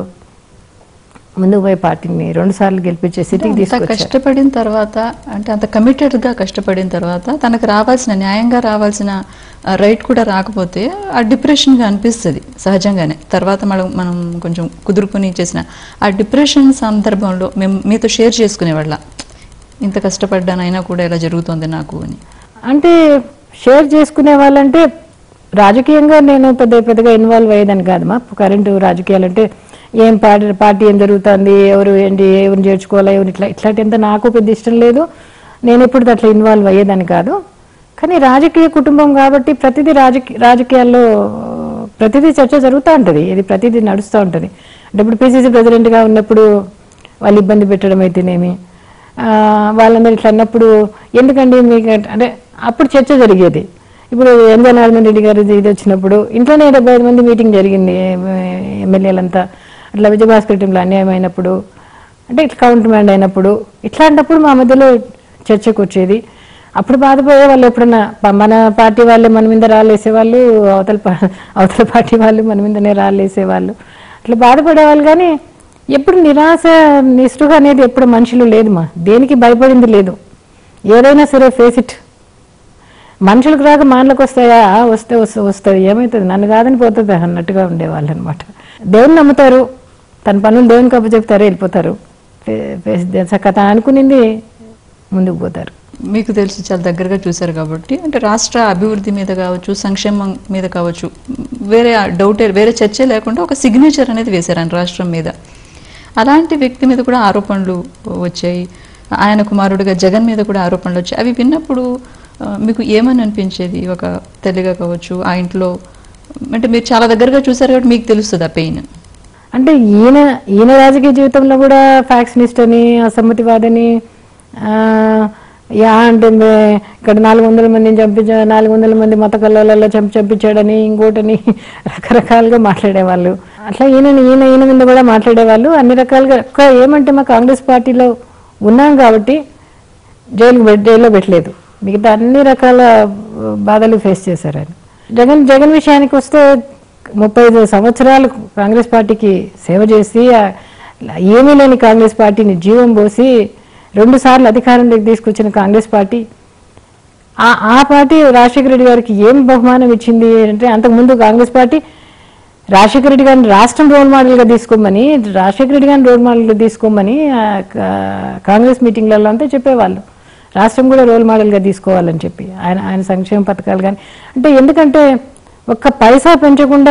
ముందుకు పోయి పార్టీని రెండు సార్లు గెలిపించే స్థితికి అంత తీసుకొచ్చారు కష్టపడిన తర్వాత అంటే అంత కమిటెడ్ గా కష్టపడిన తర్వాత తనకు రావాల్సిన న్యాయంగా రావాల్సిన రైట్ కూడా రాకపోతే ఆ డిప్రెషన్ గా అనిపిస్తుంది సహజంగానే తర్వాత మనం మనం కొంచెం కుదురుకుని చేసిన ఆ డిప్రెషన్ సందర్భంలో మేము మీతో షేర్ చేసుకునేవాళ్ళ ఇంత కష్టపడ్డానైనా కూడా ఇలా జరుగుతోంది నాకు అని అంటే షేర్ చేసుకునే వాళ్ళంటే రాజకీయంగా నేను పెద్ద పెద్దగా ఇన్వాల్వ్ అయ్యేదని కాదు మా కరెంటు రాజకీయాలు అంటే ఏం పార్టీ పార్టీ ఏం జరుగుతుంది ఎవరు ఏంటి ఎవరిని చేర్చుకోవాలా ఎవరు ఇట్లా ఇట్లాంటి అంత నాకు పెద్ద ఇష్టం లేదు నేను ఎప్పుడు అట్లా ఇన్వాల్వ్ అయ్యేదని కాదు కానీ రాజకీయ కుటుంబం కాబట్టి ప్రతిదీ రాజకీయ రాజకీయాల్లో ప్రతిదీ చర్చ జరుగుతూ ఉంటుంది ఇది ప్రతిదీ నడుస్తూ ఉంటుంది అంటే ఇప్పుడు పిసిసి ప్రెసిడెంట్గా ఉన్నప్పుడు వాళ్ళు ఇబ్బంది పెట్టడం అయితేనేమి ఆ, వాళ్ళందరూ ఇట్లా అన్నప్పుడు ఎందుకండి మీకు అంటే అప్పుడు చర్చ జరిగేది ఇప్పుడు ఎన్ జనార్దన్ రెడ్డి గారు ఇది వచ్చినప్పుడు ఇంట్లోనే డెబ్బై ఐదు మంది మీటింగ్ జరిగింది ఏ- ఎమ్మెల్యేలంతా అట్లా విజయభాస్కర్ టీంలో అన్యాయం అయినప్పుడు అంటే ఇట్లా కౌంటర్ మ్యాండ్ అయినప్పుడు ఇట్లాంటప్పుడు మా మధ్యలో చర్చకు వచ్చేది అప్పుడు బాధపడే వాళ్ళు ఎప్పుడన్నా ప- మన పార్టీ వాళ్ళే మన మీద రాళ్ళు వేసేవాళ్ళు అవతల పా- అవతల పార్టీ వాళ్ళు మన మీదనే రాళ్ళు వేసేవాళ్ళు అట్లా బాధపడేవాళ్ళు కానీ ఎప్పుడు నిరాశ నిస్పృహ అనేది ఎప్పుడు మనుషులు లేదు మా దేనికి భయపడింది లేదు ఏదైనా సరే ఫేస్ ఇట్ మనుషులకు రాక మాటలకు వస్తాయా ఆ, వస్తే వస్తే వస్తుంది ఏమవుతుంది నన్ను కాదని పోతుంది అన్నట్టుగా ఉండేవాళ్ళు అనమాట దేవుని నమ్ముతారు తన పనులు దేవునికి అప్పచెప్తారు వెళ్ళిపోతారు ఫే- ఫేస్ చక్క తను అనుకునింది ముందుకు పోతారు మీకు తెలుసు చాలా దగ్గరగా చూశారు కాబట్టి అంటే రాష్ట్ర అభివృద్ధి మీద కావచ్చు సంక్షేమం మీద కావచ్చు వేరే డౌటే వేరే చర్చే లేకుండా ఒక సిగ్నేచర్ అనేది వేశారు ఆయన రాష్ట్రం మీద అలాంటి వ్యక్తి మీద కూడా ఆరోపణలు వచ్చాయి ఆయన కుమారుడిగా జగన్ మీద కూడా ఆరోపణలు వచ్చాయి అవి విన్నప్పుడు ఆ, మీకు ఏమని అనిపించేది ఒక తల్లిగా కావచ్చు ఆ ఇంట్లో అంటే మీరు చాలా దగ్గరగా చూశారు కాబట్టి మీకు తెలుస్తుంది ఆ పెయిన్ అంటే ఈయన ఈయన రాజకీయ జీవితంలో కూడా ఫ్యాక్షనిస్ట్ అని అసమ్మతివాదని ఆ, యా అంటే మే- ఇక్కడ నాలుగు వందల మందిని చంపించా నాలుగు వందల మంది మత కళ్ళలలో చంపి చంపించాడని ఇంకోటని రకరకాలుగా మాట్లాడేవాళ్ళు అట్లా ఈయన ఈయన ఈయన మీద కూడా మాట్లాడేవాళ్ళు అన్ని రకాలుగా ఒక్క ఏమంటే మా కాంగ్రెస్ పార్టీలో ఉన్నాం కాబట్టి జైలు జైల్లో పెట్టలేదు మిగతా అన్ని రకాల బాధలు ఫేస్ చేశారు ఆయన జగన్ జగన్ విషయానికి వస్తే ముప్పై ఐదు సంవత్సరాలు కాంగ్రెస్ పార్టీకి సేవ చేసి ఆ ఏమీ లేని కాంగ్రెస్ పార్టీని జీవం పోసి రెండు సార్లు అధికారంలోకి తీసుకొచ్చిన కాంగ్రెస్ పార్టీ ఆ ఆ పార్టీ రాజశేఖర రెడ్డి గారికి ఏం బహుమానం ఇచ్చింది అంటే అంతకుముందు కాంగ్రెస్ పార్టీ రాజశేఖర రెడ్డి గారిని రాష్ట్రం రోల్ మోడల్గా తీసుకోమని రాజశేఖర రెడ్డి గారిని రోల్ మోడల్గా తీసుకోమని ఆ, కా- కాంగ్రెస్ మీటింగ్లలో అంతా చెప్పేవాళ్ళు రాష్ట్రం కూడా రోల్ మోడల్గా తీసుకోవాలని చెప్పి ఆయన ఆయన సంక్షేమ పథకాలు కానీ అంటే ఎందుకంటే ఒక్క పైసా పెంచకుండా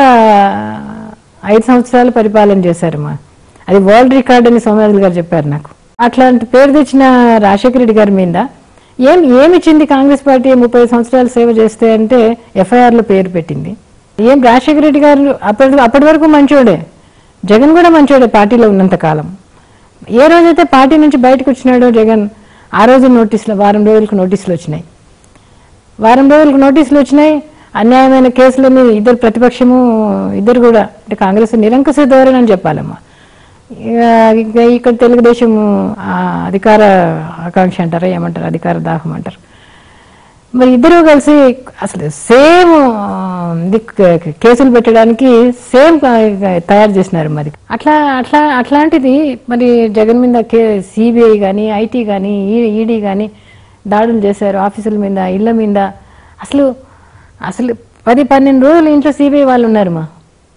ఐదు సంవత్సరాలు పరిపాలన చేశారమ్మా అది వరల్డ్ రికార్డ్ అని సోమరాజులు గారు చెప్పారు నాకు అట్లాంటి పేరు తెచ్చిన రాజశేఖర రెడ్డి గారి మీద ఏం ఏమిచ్చింది కాంగ్రెస్ పార్టీ ముప్పై సంవత్సరాలు సేవ చేస్తే అంటే ఎఫ్ఐఆర్లో పేరు పెట్టింది ఏం రాజశేఖర రెడ్డి గారు అప్పటి అప్పటి వరకు మంచోడే జగన్ కూడా మంచోడే పార్టీలో ఉన్నంత కాలం ఏ రోజైతే పార్టీ నుంచి బయటకు వచ్చినాడో జగన్ ఆ రోజు నోటీసులు వారం రోజులకు నోటీసులు వచ్చినాయి వారం రోజులకు నోటీసులు వచ్చినాయి అన్యాయమైన కేసులని ఇద్దరు ప్రతిపక్షము ఇద్దరు కూడా అంటే కాంగ్రెస్ నిరంకుశ ధోరణి అని చెప్పాలమ్మా ఇక- ఇక ఇక్కడ తెలుగుదేశం ఆ, అధికార ఆకాంక్ష అంటారా ఏమంటారు అధికార దాహం అంటారు మరి ఇద్దరు కలిసి అసలు సేమ్ ఇది క- కేసులు పెట్టడానికి సేమ్ తయారు చేసినారు మరి అట్లా అట్లా అట్లాంటిది మరి జగన్ మీద కే సిబిఐ కానీ ఐటీ కానీ ఈడీ కానీ దాడులు చేశారు ఆఫీసుల మీద ఇళ్ళ మీద అసలు అసలు పది పన్నెండు రోజులు ఇంట్లో సిబిఐ వాళ్ళు ఉన్నారు మా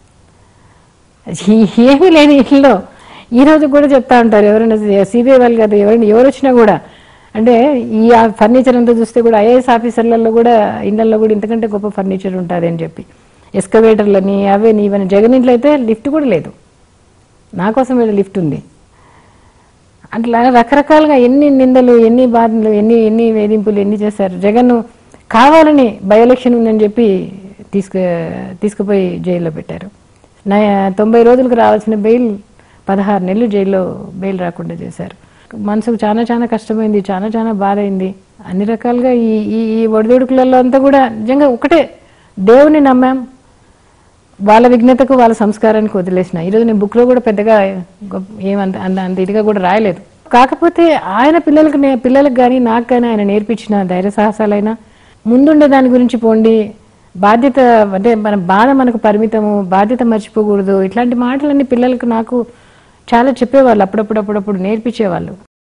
ఈ- ఏమీ లేని ఇంట్లో ఈ రోజు కూడా చెప్తా ఉంటారు ఎవరైనా సిబిఐ వాళ్ళు కదా ఎవరైనా ఎవరు వచ్చినా కూడా అంటే ఈ ఫర్నిచర్ అంతా చూస్తే కూడా ఐఏఎస్ ఆఫీసర్లలో కూడా ఇళ్ళల్లో కూడా ఇంతకంటే గొప్ప ఫర్నిచర్ ఉంటుంది అని చెప్పి ఎస్కవేటర్లని అవే ఇవన్నీ జగన్ ఇంట్లో అయితే లిఫ్ట్ కూడా లేదు నా కోసం వీళ్ళ లిఫ్ట్ ఉంది అట్లా రకరకాలుగా ఎన్ని నిందలు ఎన్ని బాధలు ఎన్ని ఎన్ని వేధింపులు ఎన్ని చేశారు జగన్ కావాలని బై ఎలక్షన్ ఉందని చెప్పి తీసుకు తీసుకుపోయి జైల్లో పెట్టారు నా తొంభై రోజులకు రావాల్సిన బెయిల్ పదహారు నెలలు జైల్లో బెయిల్ రాకుండా చేశారు మనసుకు చాలా చాలా కష్టమైంది చాలా చాలా బాధ అయింది అన్ని రకాలుగా ఈ ఈ ఈ ఒడిదొడుకులలో అంతా కూడా నిజంగా ఒకటే దేవుని నమ్మాం వాళ్ళ విఘ్నతకు వాళ్ళ సంస్కారానికి వదిలేసిన ఈరోజు నేను బుక్లో కూడా పెద్దగా గొప్ప- ఏమంత అంత అంత ఇదిగా కూడా రాయలేదు కాకపోతే ఆయన పిల్లలకు నే- పిల్లలకు కానీ నాకు కానీ ఆయన నేర్పించిన ధైర్య సాహసాలైనా ముందుండే దాని గురించి పోండి బాధ్యత అంటే మన బాధ మనకు పరిమితము బాధ్యత మర్చిపోకూడదు ఇట్లాంటి మాటలన్నీ పిల్లలకు నాకు చాలా చెప్పేవాళ్ళు అప్పుడప్పుడు అప్పుడప్పుడు నేర్పించేవాళ్ళు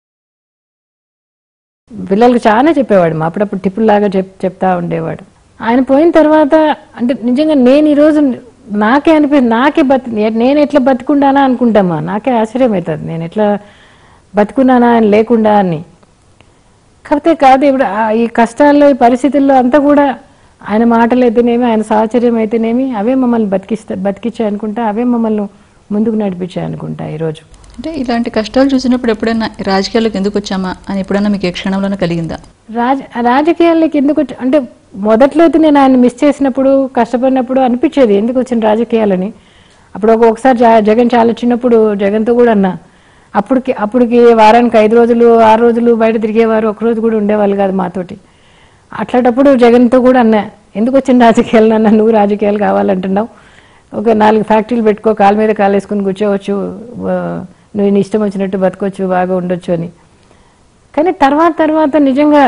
పిల్లలకు చాలా చెప్పేవాడు మా అప్పుడప్పుడు టిప్పుల్లాగా చెప్ చెప్తా ఉండేవాడు ఆయన పోయిన తర్వాత అంటే నిజంగా నేను ఈరోజు నాకే అనిపి నాకే బతి నేను ఎట్లా బతుకుండానా అనుకుంటామా నాకే ఆశ్చర్యం అవుతుంది నేను ఎట్లా బతుకున్నానా ఆయన లేకుండా అని కాకపోతే కాదు ఇప్పుడు ఆ ఈ కష్టాల్లో ఈ పరిస్థితుల్లో అంతా కూడా ఆయన మాటలు అయితేనేమి ఆయన సాహచర్యం అయితేనేమి అవే మమ్మల్ని బతికిస్తా బతికించాయి అనుకుంటా అవే మమ్మల్ని ముందుకు నడిపించాయి అనుకుంటా ఈరోజు అంటే ఇలాంటి కష్టాలు చూసినప్పుడు ఎప్పుడైనా రాజకీయాల్లోకి ఎందుకు వచ్చామా అని ఎప్పుడైనా మీకు ఏ క్షణంలోనే కలిగిందా రాజ రాజకీయాల్లోకి ఎందుకు వచ్చి- అంటే మొదట్లో అయితే నేను ఆయన మిస్ చేసినప్పుడు కష్టపడినప్పుడు అనిపించేది ఎందుకు వచ్చిన రాజకీయాలని అప్పుడు ఒక- ఒకసారి జా- జగన్ చాలా చిన్నప్పుడు జగన్తో కూడా అన్నా అప్పటికి అప్పటికి వారానికి ఐదు రోజులు ఆరు రోజులు బయట తిరిగేవారు ఒక రోజు కూడా ఉండేవాళ్ళు కాదు మాతోటి అట్లాంటప్పుడు జగన్తో కూడా అన్నా ఎందుకు వచ్చిన రాజకీయాలు అన్న నువ్వు రాజకీయాలు కావాలంటున్నావు ఒక నాలుగు ఫ్యాక్టరీలు పెట్టుకో కాలు మీద కాలు వేసుకుని కూర్చోవచ్చు ఆ, నువ్వు నీ ఇష్టం వచ్చినట్టు బతకొచ్చు బాగా ఉండొచ్చు అని కానీ తర్వాత తర్వాత నిజంగా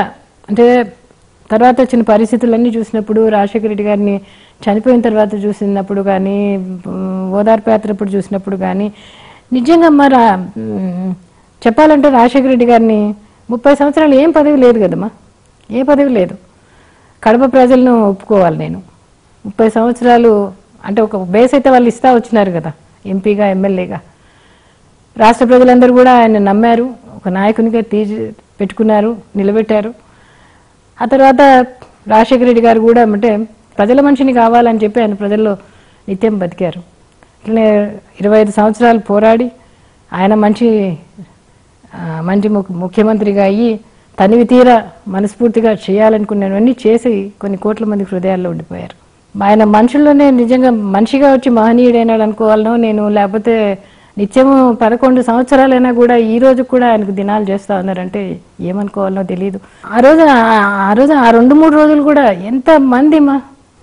అంటే తర్వాత వచ్చిన పరిస్థితులన్నీ చూసినప్పుడు రాజశేఖర రెడ్డి గారిని చనిపోయిన తర్వాత చూసినప్పుడు కానీ ఉమ్, ఓదార్పు యాత్రప్పుడు చూసినప్పుడు కానీ నిజంగా మరి ఆ, ఉమ్, చెప్పాలంటే రాజశేఖర రెడ్డి గారిని ముప్పై సంవత్సరాలు ఏం పదవి లేదు కదమ్మా ఏ పదవి లేదు కడప ప్రజలను ఒప్పుకోవాలి నేను ముప్పై సంవత్సరాలు అంటే ఒక బేస్ అయితే వాళ్ళు ఇస్తా వచ్చినారు కదా ఎంపీగా ఎమ్మెల్యేగా రాష్ట్ర ప్రజలందరూ కూడా ఆయన నమ్మారు ఒక నాయకునిగా తీసి పెట్టుకున్నారు నిలబెట్టారు ఆ తర్వాత రాజశేఖర రెడ్డి గారు కూడా అంటే ప్రజల మనిషిని కావాలని చెప్పి ఆయన ప్రజల్లో నిత్యం బతికారు అట్లనే ఇరవై ఐదు సంవత్సరాలు పోరాడి ఆయన మంచి ఆ, మంచి ముఖ్య- ముఖ్యమంత్రిగా అయ్యి తనివి తీర మనస్ఫూర్తిగా చేయాలనుకున్నవన్నీ చేసి కొన్ని కోట్ల మంది హృదయాల్లో ఉండిపోయారు ఆయన మనుషుల్లోనే నిజంగా మనిషిగా వచ్చి మహనీయుడైనాడు అనుకోవాలనో నేను లేకపోతే నిత్యము పదకొండు సంవత్సరాలైనా కూడా ఈ రోజు కూడా ఆయనకు దినాలు చేస్తా ఉన్నారంటే ఏమనుకోవాలనో తెలియదు ఆ రోజు ఆ- ఆ రోజు ఆ రెండు మూడు రోజులు కూడా ఎంత మంది మా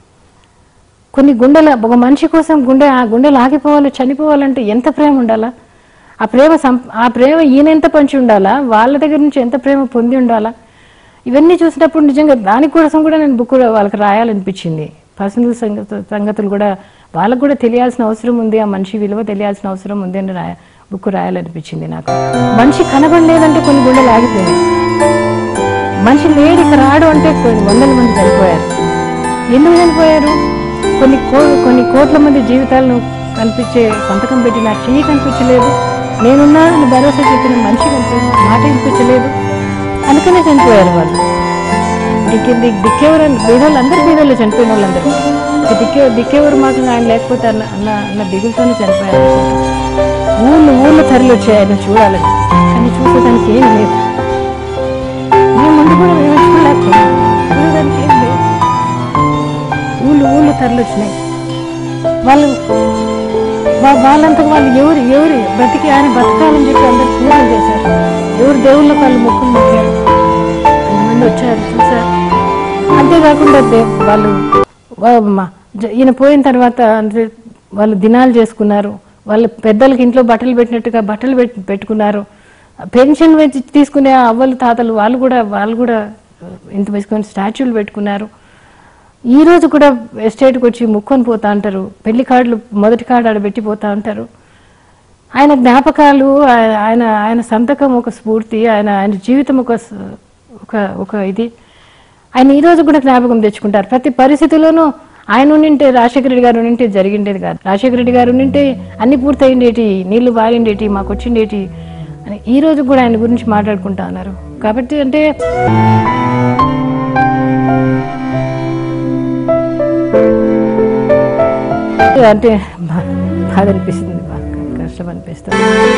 కొన్ని గుండెల ఒక మనిషి కోసం గుండె ఆ గుండెలు ఆగిపోవాలి చనిపోవాలంటే ఎంత ప్రేమ ఉండాలా ఆ ప్రేమ సం ఆ ప్రేమ ఈయన ఎంత పంచి ఉండాలా వాళ్ళ దగ్గర నుంచి ఎంత ప్రేమ పొంది ఉండాలా ఇవన్నీ చూసినప్పుడు నిజంగా దానికోసం కూడా నేను బుక్ వాళ్ళకి రాయాలనిపించింది పర్సనల్ సంగతి సంగతులు కూడా వాళ్ళకు కూడా తెలియాల్సిన అవసరం ఉంది ఆ మనిషి విలువ తెలియాల్సిన అవసరం ఉంది అని రాయ బుక్ రాయాలనిపించింది నాకు మనిషి కనబడలేదంటే కొన్ని గుండెలు ఆగిపోయినాయి మనిషి లేడు ఇక్కడ రాడు అంటే కొన్ని వందల మంది చనిపోయారు ఎందుకు చనిపోయారు కొన్ని కో కొన్ని కోట్ల మంది జీవితాలను కనిపించే సంతకం పెట్టిన చెయ్యి కనిపించలేదు నేనున్నా అని భరోసా చెప్పిన మనిషి కనిపి మాట వినిపించలేదు అందుకనే చనిపోయారు వాళ్ళు దిక్కే దిక్ దిక్కేవరు బీదోళ్ళు అందరు బీదోళ్ళు చనిపోయిన వాళ్ళందరూ ఇక దిక్కే దిక్కేవరు మాకు ఆయన లేకపోతే అన్న అన్న అన్న దిగులతోనే చనిపోయారు ఊళ్ళు ఊళ్ళు తరలి వచ్చాయి ఆయన చూడాలని కానీ చూసేదానికి ఏం లేదు మేము ముందు కూడా మేము చూడలేకపోయాం చూడడానికి ఏం లేదు ఊళ్ళు ఊళ్ళు తరలి వచ్చినాయి వాళ్ళు వా- వాళ్ళంతకు వాళ్ళు ఎవరు ఎవరు బతికి ఆయన బతకాలని చెప్పి అందరు పూజలు చేశారు ఎవరు దేవుళ్ళకి వాళ్ళు మొక్కులు మొక్కారు అంతమంది వచ్చారు చూసారు అంతేకాకుండా దే- వాళ్ళు వా- మ- జ- ఈయన పోయిన తర్వాత అంటే వాళ్ళు దినాలు చేసుకున్నారు వాళ్ళ పెద్దలకి ఇంట్లో బట్టలు పెట్టినట్టుగా బట్టలు పెట్టి పెట్టుకున్నారు పెన్షన్ వచ్చి తీసుకునే ఆ అవ్వలు తాతలు వాళ్ళు కూడా వాళ్ళు కూడా ఇంత వేసుకొని స్టాచ్యూలు పెట్టుకున్నారు ఈ రోజు కూడా ఎస్టేట్కి వచ్చి ముక్కొని పోతా అంటారు పెళ్లి కార్డులు మొదటి కార్డు ఆడ పెట్టి పోతా ఉంటారు ఆయన జ్ఞాపకాలు ఆయన- ఆయన ఆయన సంతకం ఒక స్ఫూర్తి ఆయన ఆయన జీవితం ఒక స- ఒక ఒక ఇది ఆయన ఈ రోజు కూడా జ్ఞాపకం తెచ్చుకుంటారు ప్రతి పరిస్థితిలోనూ ఆయన ఉండింటే రాజశేఖర రెడ్డి గారు ఉండింటే జరిగిండేది కాదు రాజశేఖర రెడ్డి గారు ఉండింటే అన్ని పూర్తయిండేటి నీళ్లు బారిండేటి మాకు వచ్చిండేటి అని ఈ రోజు కూడా ఆయన గురించి మాట్లాడుకుంటా ఉన్నారు కాబట్టి అంటే అంటే బా- బాధ అనిపిస్తుంది బాగా కష్టం అనిపిస్తుంది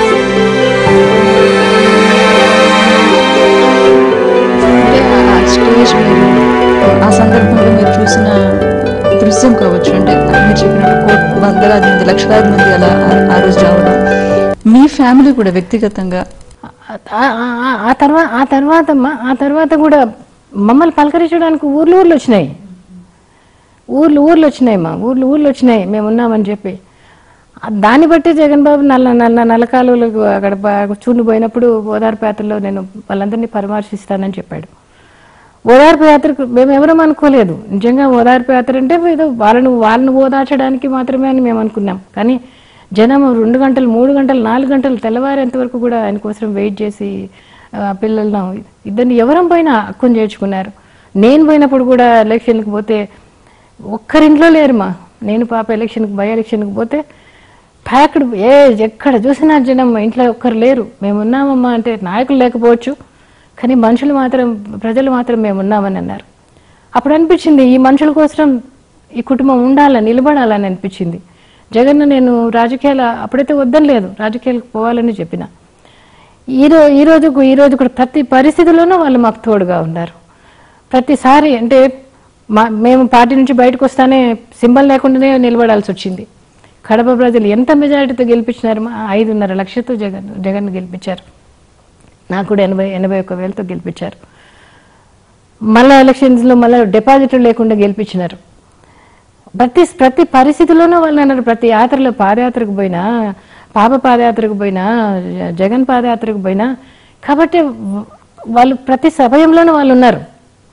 అంటే ఆ స్టేజ్ మీరు ఆ సందర్భంలో మీరు చూసిన దృశ్యం కావచ్చు అంటే మీరు చెప్పినట్టు కోట్ వందలాది మంది లక్షలాది మంది అలా ఆ- ఆ రోజు రావడం మీ ఫ్యామిలీ కూడా వ్యక్తిగతంగా ఆ- ఆ- ఆ- ఆ తర్వాత ఆ తర్వాత అమ్మ- ఆ తర్వాత కూడా మమ్మల్ని పలకరించడానికి ఊర్లు ఊర్లు వచ్చినాయి ఊర్లు ఊర్లు వచ్చినాయి మా ఊర్లు ఊర్లు వచ్చినాయి మేము ఉన్నామని చెప్పి ఆ దాన్ని బట్టి జగన్ బాబు నల్ల నల్ల నల్లకాలువలకు అక్కడ బా- చూడు పోయినప్పుడు ఓదార్పు యాత్రలో నేను వాళ్ళందరినీ పరామర్శిస్తానని చెప్పాడు ఓదార్పు యాత్రకు మేము ఎవరం అనుకోలేదు నిజంగా ఓదార్పు యాత్ర అంటే ఏదో వాళ్ళను వాళ్ళని ఓదార్చడానికి మాత్రమే అని మేము అనుకున్నాం కానీ జనం రెండు గంటలు మూడు గంటలు నాలుగు గంటలు తెల్లవారేంత వరకు కూడా ఆయన కోసం వెయిట్ చేసి ఆ, పిల్లలను ఇద్దరిని ఎవరం పోయినా హక్కును చేర్చుకున్నారు నేను పోయినప్పుడు కూడా ఎలక్షన్కి పోతే ఒక్కరింట్లో లేరు మా నేను పాప ఎలక్షన్కి బై ఎలక్షన్కి పోతే ప్యాక్డ్ ఏ ఎక్కడ చూసినా జనం ఇంట్లో ఒక్కరు లేరు మేము ఉన్నామమ్మా అంటే నాయకులు లేకపోవచ్చు కానీ మనుషులు మాత్రం ప్రజలు మాత్రం మేము ఉన్నామని అన్నారు అప్పుడు అనిపించింది ఈ మనుషుల కోసం ఈ కుటుంబం ఉండాలని నిలబడాలని అనిపించింది జగన్ నేను రాజకీయాల అప్పుడైతే వద్దని లేదు రాజకీయాలకు పోవాలని చెప్పిన ఈ రో ఈ రోజు ఈ రోజు కూడా ప్రతి పరిస్థితిలోనూ వాళ్ళు మాకు తోడుగా ఉన్నారు ప్రతిసారి అంటే మా మేము పార్టీ నుంచి బయటకు వస్తానే సింబల్ లేకుండానే నిలబడాల్సి వచ్చింది కడప ప్రజలు ఎంత మెజారిటీతో గెలిపించినారు మా ఐదున్నర లక్షతో జగన్ జగన్ గెలిపించారు నాకు కూడా ఎనభై ఎనభై ఒక్క వేలతో గెలిపించారు మళ్ళా ఎలక్షన్స్లో మళ్ళీ డిపాజిట్లు లేకుండా గెలిపించినారు ప్రతి ప్రతి పరిస్థితిలోనూ వాళ్ళు అన్నారు ప్రతి యాత్రలో పాదయాత్రకు పోయినా పాప పాదయాత్రకు పోయినా జ- జగన్ పాదయాత్రకు పోయినా కాబట్టి వ- వాళ్ళు ప్రతి సమయంలోనూ వాళ్ళు ఉన్నారు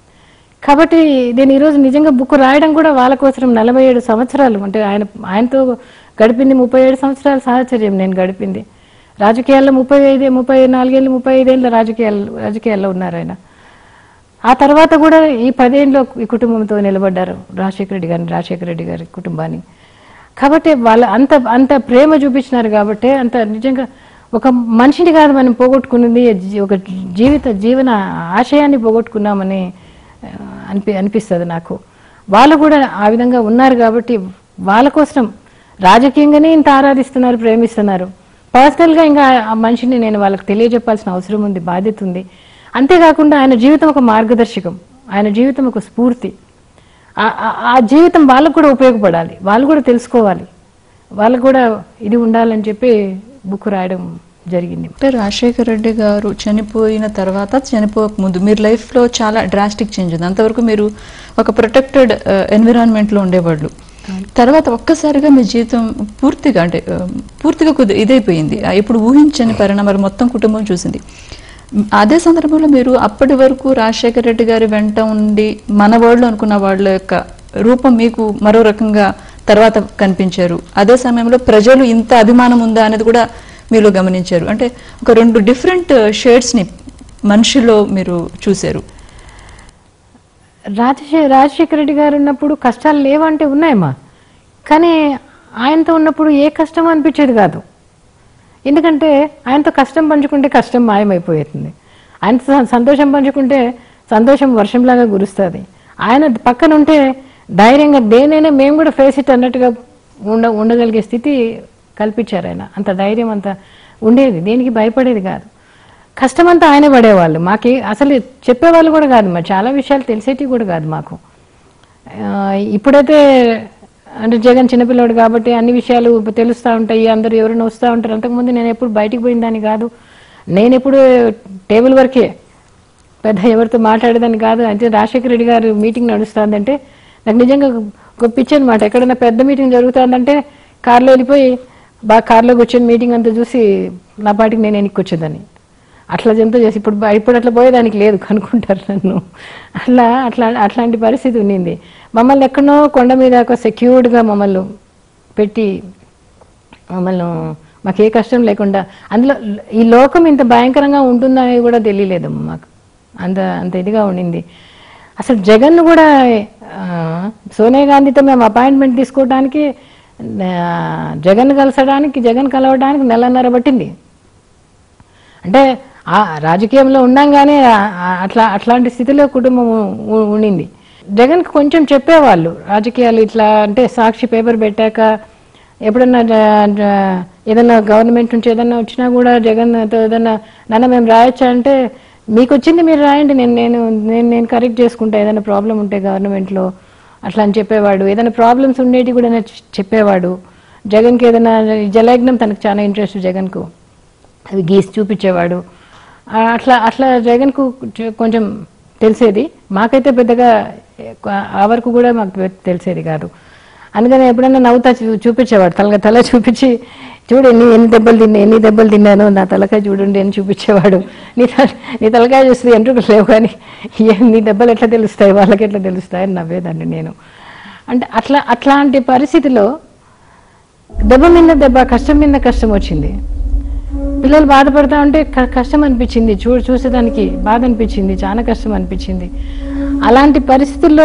కాబట్టి నేను ఈరోజు నిజంగా బుక్ రాయడం కూడా వాళ్ళ కోసం నలభై ఏడు సంవత్సరాలు అంటే ఆయన ఆయనతో గడిపింది ముప్పై ఏడు సంవత్సరాల సాహచర్యం నేను గడిపింది రాజకీయాల్లో ముప్పై ఐదు ముప్పై నాలుగేళ్ళు ముప్పై ఐదేళ్ళ రాజకీయాలు రాజకీయాల్లో ఉన్నారు ఆయన ఆ తర్వాత కూడా ఈ పదేళ్ళలో ఈ కుటుంబంతో నిలబడ్డారు రాజశేఖర రెడ్డి గారిని రాజశేఖర రెడ్డి గారి కుటుంబాన్ని కాబట్టి వాళ్ళ అంత అంత ప్రేమ చూపించినారు కాబట్టి అంత నిజంగా ఒక మనిషిని కాదు మనం పోగొట్టుకున్నది జీ- ఒక జీవిత జీవన ఆశయాన్ని పోగొట్టుకున్నామని ఆ, అనిపి అనిపిస్తుంది నాకు వాళ్ళు కూడా ఆ విధంగా ఉన్నారు కాబట్టి వాళ్ళ కోసం రాజకీయంగానే ఇంత ఆరాధిస్తున్నారు ప్రేమిస్తున్నారు పర్సనల్గా ఇంకా ఆ మనిషిని నేను వాళ్ళకి తెలియజెప్పాల్సిన అవసరం ఉంది బాధ్యత ఉంది అంతేకాకుండా ఆయన జీవితం ఒక మార్గదర్శకం ఆయన జీవితం ఒక స్ఫూర్తి ఆ- ఆ- ఆ జీవితం వాళ్ళకు కూడా ఉపయోగపడాలి వాళ్ళు కూడా తెలుసుకోవాలి వాళ్ళకు కూడా ఇది ఉండాలని చెప్పి బుక్ రాయడం జరిగింది అంటే రాజశేఖర రెడ్డి గారు చనిపోయిన తర్వాత చనిపోక ముందు మీరు లైఫ్లో చాలా డ్రాస్టిక్ చేంజ్ ఉంది అంతవరకు మీరు ఒక ప్రొటెక్టెడ్ ఎన్విరాన్మెంట్లో ఉండేవాళ్ళు తర్వాత ఒక్కసారిగా మీ జీవితం పూర్తిగా అంటే ఆ, పూర్తిగా కొద్ది ఇదైపోయింది ఆ, ఇప్పుడు ఊహించని పరిణామాలు మొత్తం కుటుంబం చూసింది మ్, అదే సందర్భంలో మీరు అప్పటి వరకు రాజశేఖర రెడ్డి గారి వెంట ఉండి మన వాళ్ళు అనుకున్న వాళ్ళ యొక్క రూపం మీకు మరో రకంగా తర్వాత కనిపించారు అదే సమయంలో ప్రజలు ఇంత అభిమానం ఉందా అనేది కూడా మీలో గమనించారు అంటే ఒక రెండు డిఫరెంట్ షేడ్స్ని మనిషిలో మీరు చూశారు రాజశే రాజశేఖర రెడ్డి గారు ఉన్నప్పుడు కష్టాలు లేవంటే ఉన్నాయమ్మా కానీ ఆయనతో ఉన్నప్పుడు ఏ కష్టం అనిపించేది కాదు ఎందుకంటే ఆయనతో కష్టం పంచుకుంటే కష్టం మాయమైపోతుంది ఆయనతో స- సంతోషం పంచుకుంటే సంతోషం వర్షంలాగా కురుస్తుంది ఆయన పక్కన ఉంటే ధైర్యంగా దేనైనా మేము కూడా ఫేస్ ఇట్ అన్నట్టుగా ఉండ ఉండగలిగే స్థితి కల్పించారు ఆయన అంత ధైర్యం అంత ఉండేది దేనికి భయపడేది కాదు కష్టమంతా ఆయనే పడేవాళ్ళు మాకు అసలు చెప్పేవాళ్ళు కూడా కాదు మరి చాలా విషయాలు తెలిసేటివి కూడా కాదు మాకు ఆ, ఇప్పుడైతే అంటే జగన్ చిన్నపిల్లడు కాబట్టి అన్ని విషయాలు తెలుస్తూ ఉంటాయి అందరూ ఎవరైనా వస్తూ ఉంటారు అంతకుముందు నేను ఎప్పుడు బయటికి పోయిందాన్ని కాదు నేను ఎప్పుడు టేబుల్ వరకే పెద్ద ఎవరితో మాట్లాడేదాన్ని కాదు అయితే రాజశేఖర రెడ్డి గారు మీటింగ్ నడుస్తుందంటే నాకు నిజంగా ఒక పిచ్చి అనమాట ఎక్కడైనా పెద్ద మీటింగ్ జరుగుతుందంటే కార్లో వెళ్ళిపోయి బాగా కార్లో కూర్చొని మీటింగ్ అంతా చూసి నా పాటికి నేను వెనక్కి వచ్చేదాన్ని అట్లా జంతో చేసి ఇప్పుడు బ- ఇప్పుడు అట్లా పోయేదానికి లేదు కనుక్కుంటారు నన్ను అట్లా అట్లా అట్లాంటి పరిస్థితి ఉండింది మమ్మల్ని ఎక్కడో కొండ మీద ఒక సెక్యూర్డ్గా మమ్మల్ని పెట్టి మమ్మల్ని మాకు ఏ కష్టం లేకుండా అందులో ఈ లోకం ఇంత భయంకరంగా ఉంటుందనేది కూడా తెలియలేదు మాకు అంత అంత ఇదిగా ఉండింది అసలు జగన్ కూడా ఆ, సోనియా గాంధీతో మేము అపాయింట్మెంట్ తీసుకోవడానికి ఆ, జగన్ కలిసడానికి జగన్ కలవడానికి నెలన్నర పట్టింది అంటే ఆ రాజకీయంలో ఉన్నాం కానీ ఆ- ఆ- అట్లా అట్లాంటి స్థితిలో కుటుంబం ఉ- ఉ- ఉండింది జగన్కి కొంచెం చెప్పేవాళ్ళు రాజకీయాలు ఇట్లా అంటే సాక్షి పేపర్ పెట్టాక ఎప్పుడన్నా జ- జ- ఏదన్నా గవర్నమెంట్ నుంచి ఏదన్నా వచ్చినా కూడా జగన్ తో ఏదన్నా నాన్న మేము రాయొచ్చా అంటే మీకు వచ్చింది మీరు రాయండి నేను నేను నేను నేను కరెక్ట్ చేసుకుంటా ఏదైనా ప్రాబ్లం ఉంటే గవర్నమెంట్లో అట్లా అని చెప్పేవాడు ఏదైనా ప్రాబ్లమ్స్ ఉండేటి కూడా నాకు చెప్పేవాడు జగన్కి ఏదైనా జలయజ్ఞం తనకు చాలా ఇంట్రెస్ట్ జగన్కు అవి గీసి చూపించేవాడు ఆ, అట్లా అట్లా జగన్కు చు- కొంచెం తెలిసేది మాకైతే పెద్దగా ఎక్కువ- ఆ వరకు కూడా మాకు పె- తెలిసేది కాదు అందుకని ఎప్పుడైనా నవ్వుతా చూ- చూపించేవాడు తల తల చూపించి చూడు ఎన్ని ఎన్ని దెబ్బలు తిన్నా ఎన్ని దెబ్బలు తిన్నాను నా తలకాయ చూడండి అని చూపించేవాడు నీ తల నీ తలకాయ చూస్తే ఎంట్రుకలు లేవు కానీ ఏ- నీ దెబ్బలు ఎట్లా తెలుస్తాయి వాళ్ళకి ఎట్లా తెలుస్తాయి అని నవ్వేదాన్ని నేను అంటే అట్లా అట్లాంటి పరిస్థితిలో దెబ్బ మీద దెబ్బ కష్టం మీద కష్టం వచ్చింది పిల్లలు బాధపడతా ఉంటే క- కష్టం అనిపించింది చూ చూసేదానికి బాధ అనిపించింది చాలా కష్టం అనిపించింది అలాంటి పరిస్థితుల్లో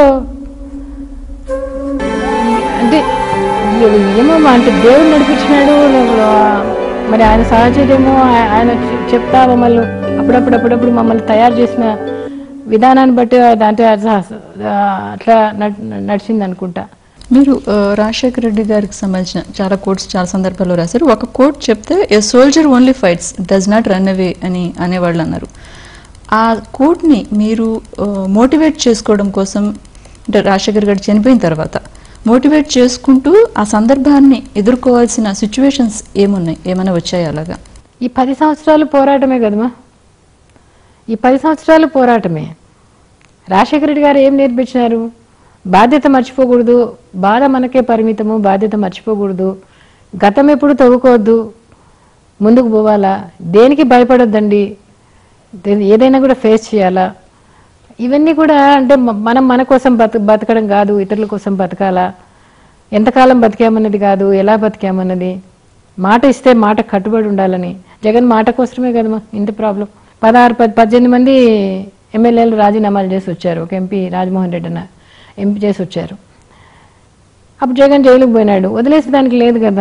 అంటే ఏ- ఏమో మా అంటే దేవుడు నడిపించినాడు ఆ, మరి ఆయన సహచర్యమో ఆ- ఆయన చె- చెప్తా మమ్మల్ని అప్పుడప్పుడు అప్పుడప్పుడు మమ్మల్ని తయారు చేసిన విధానాన్ని బట్టి దాంట్లో అట్లా నడ్- నడిచింది అనుకుంటా మీరు ఆ, రాజశేఖర రెడ్డి గారికి సంబంధించిన చాలా కోట్స్ చాలా సందర్భాల్లో రాశారు ఒక కోట్ చెప్తే a soldier only fights does not run away అని అనేవాళ్ళు అన్నారు ఆ కోట్ని మీరు మోటివేట్ చేసుకోవడం కోసం అంటే రాజశేఖర్ గారు చనిపోయిన తర్వాత మోటివేట్ చేసుకుంటూ ఆ సందర్భాన్ని ఎదుర్కోవాల్సిన సిచ్యువేషన్స్ ఏమున్నాయి ఏమైనా వచ్చాయి అలాగా ఈ పది సంవత్సరాలు పోరాటమే కదమ్మా ఈ పది సంవత్సరాలు పోరాటమే రాజశేఖర రెడ్డి గారు ఏం నేర్పించినారు బాధ్యత మర్చిపోకూడదు బాధ మనకే పరిమితము బాధ్యత మర్చిపోకూడదు గతం ఎప్పుడు తవ్వుకోవద్దు ముందుకు పోవాలా దేనికి భయపడొద్దండి దే- ఏదైనా కూడా ఫేస్ చేయాలా ఇవన్నీ కూడా అంటే మ- మనం మన కోసం బతు బతకడం కాదు ఇతరుల కోసం బతకాలా ఎంతకాలం బతికామన్నది కాదు ఎలా బతికామన్నది మాట ఇస్తే మాట కట్టుబడి ఉండాలని జగన్ మాట కోసమే కదమ్మా ఇంత ప్రాబ్లం పదహారు పద్ పద్దెనిమిది మంది ఎమ్మెల్యేలు రాజీనామాలు చేసి వచ్చారు ఒక ఎంపీ రాజమోహన్ రెడ్డి అన్న ఎంపీ చేసి వచ్చారు అప్పుడు జగన్ జైలుకు పోయినాడు వదిలేసి దానికి లేదు కదా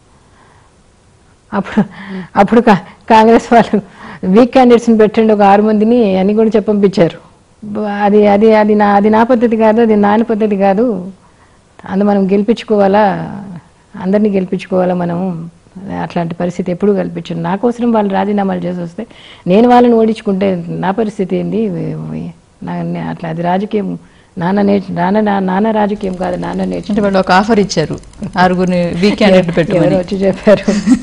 అప్పుడు అప్పుడు కా- కాంగ్రెస్ వాళ్ళు వీక్ క్యాండిడేట్స్ని పెట్టండి ఒక ఆరు మందిని అని కూడా చెప్పంపించారు బ- అది అది అది నా అది నా పద్ధతి కాదు అది నాని పద్ధతి కాదు అందు మనం గెలిపించుకోవాలా అందరినీ గెలిపించుకోవాలా మనం అట్లాంటి పరిస్థితి ఎప్పుడు కల్పించను నా కోసం వాళ్ళు రాజీనామాలు చేసి వస్తే నేను వాళ్ళని ఓడించుకుంటే నా పరిస్థితి ఏంది నా- నే- అట్లా అది రాజకీయం నాన్న నేర్చు నాన్న నా- నాన్న రాజకీయం కాదు నాన్న నేర్చు అంటే వాళ్ళు ఒక ఆఫర్ ఇచ్చారు ఆరుగురిని వీక్ క్యాండిడేట్ ఎవరు పెట్టుకుని వచ్చి చెప్పారు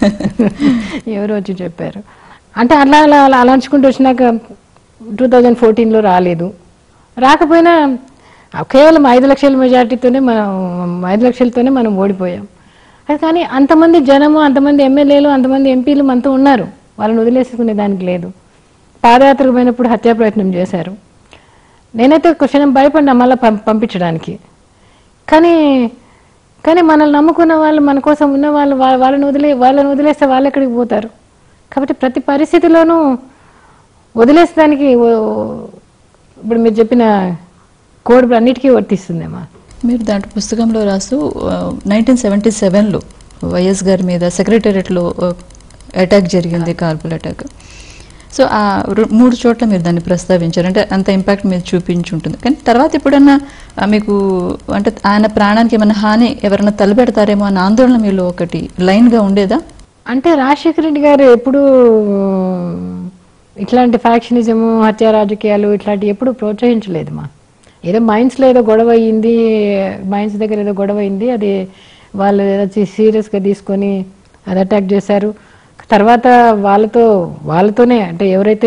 ఎవరు వచ్చి చెప్పారు అంటే అలా అలా అలా అలా అంచుకుంటూ వచ్చినాక టూ థౌజండ్ ఫోర్టీన్లో రాలేదు రాకపోయినా ఆ కేవలం ఐదు లక్షల మెజార్టీతోనే మనం ఐదు లక్షలతోనే మనం ఓడిపోయాం అది కానీ అంతమంది జనము అంతమంది ఎమ్మెల్యేలు అంతమంది ఎంపీలు మనతో ఉన్నారు వాళ్ళని వదిలేసుకునే దానికి లేదు పాదయాత్రకు పోయినప్పుడు హత్యా ప్రయత్నం చేశారు నేనైతే క్షణం భయపడినా మళ్ళీ పం పంపించడానికి కానీ కానీ మనల్ని నమ్ముకున్న వాళ్ళు మన కోసం ఉన్న వాళ్ళు వా- వాళ్ళని వదిలే వాళ్ళని వదిలేస్తే వాళ్ళు ఎక్కడికి పోతారు కాబట్టి ప్రతి పరిస్థితిలోనూ వదిలేసడానికి ఓ- ఇప్పుడు మీరు చెప్పిన కోడ్ అన్నిటికీ వర్తిస్తుందేమా మీరు దాంట్లో పుస్తకంలో రాస్తూ నైన్టీన్ సెవెంటీ సెవెన్లో వైఎస్ గారి మీద సెక్రటేరియట్లో అటాక్ జరిగింది కార్పుల్ అటాక్ సో ఆ రు- మూడు చోట్ల మీరు దాన్ని ప్రస్తావించారు అంటే అంత ఇంపాక్ట్ మీరు చూపించి ఉంటుంది కానీ తర్వాత ఎప్పుడన్నా ఆ, మీకు అంటే ఆయన ప్రాణానికి ఏమైనా హాని ఎవరైనా తలపెడతారేమో అన్న ఆందోళన మీలో ఒకటి లైన్గా ఉండేదా అంటే రాజశేఖర రెడ్డి గారు ఎప్పుడు ఇట్లాంటి ఫ్యాక్షనిజము హత్య రాజకీయాలు ఇట్లాంటి ఎప్పుడు ప్రోత్సహించలేదు మా ఏదో మైండ్స్లో ఏదో గొడవ అయింది మైండ్స్ దగ్గర ఏదో గొడవ అయింది అది వాళ్ళు ఏదో సీరియస్గా తీసుకొని అది అటాక్ చేశారు తర్వాత వాళ్ళతో వాళ్ళతోనే అంటే ఎవరైతే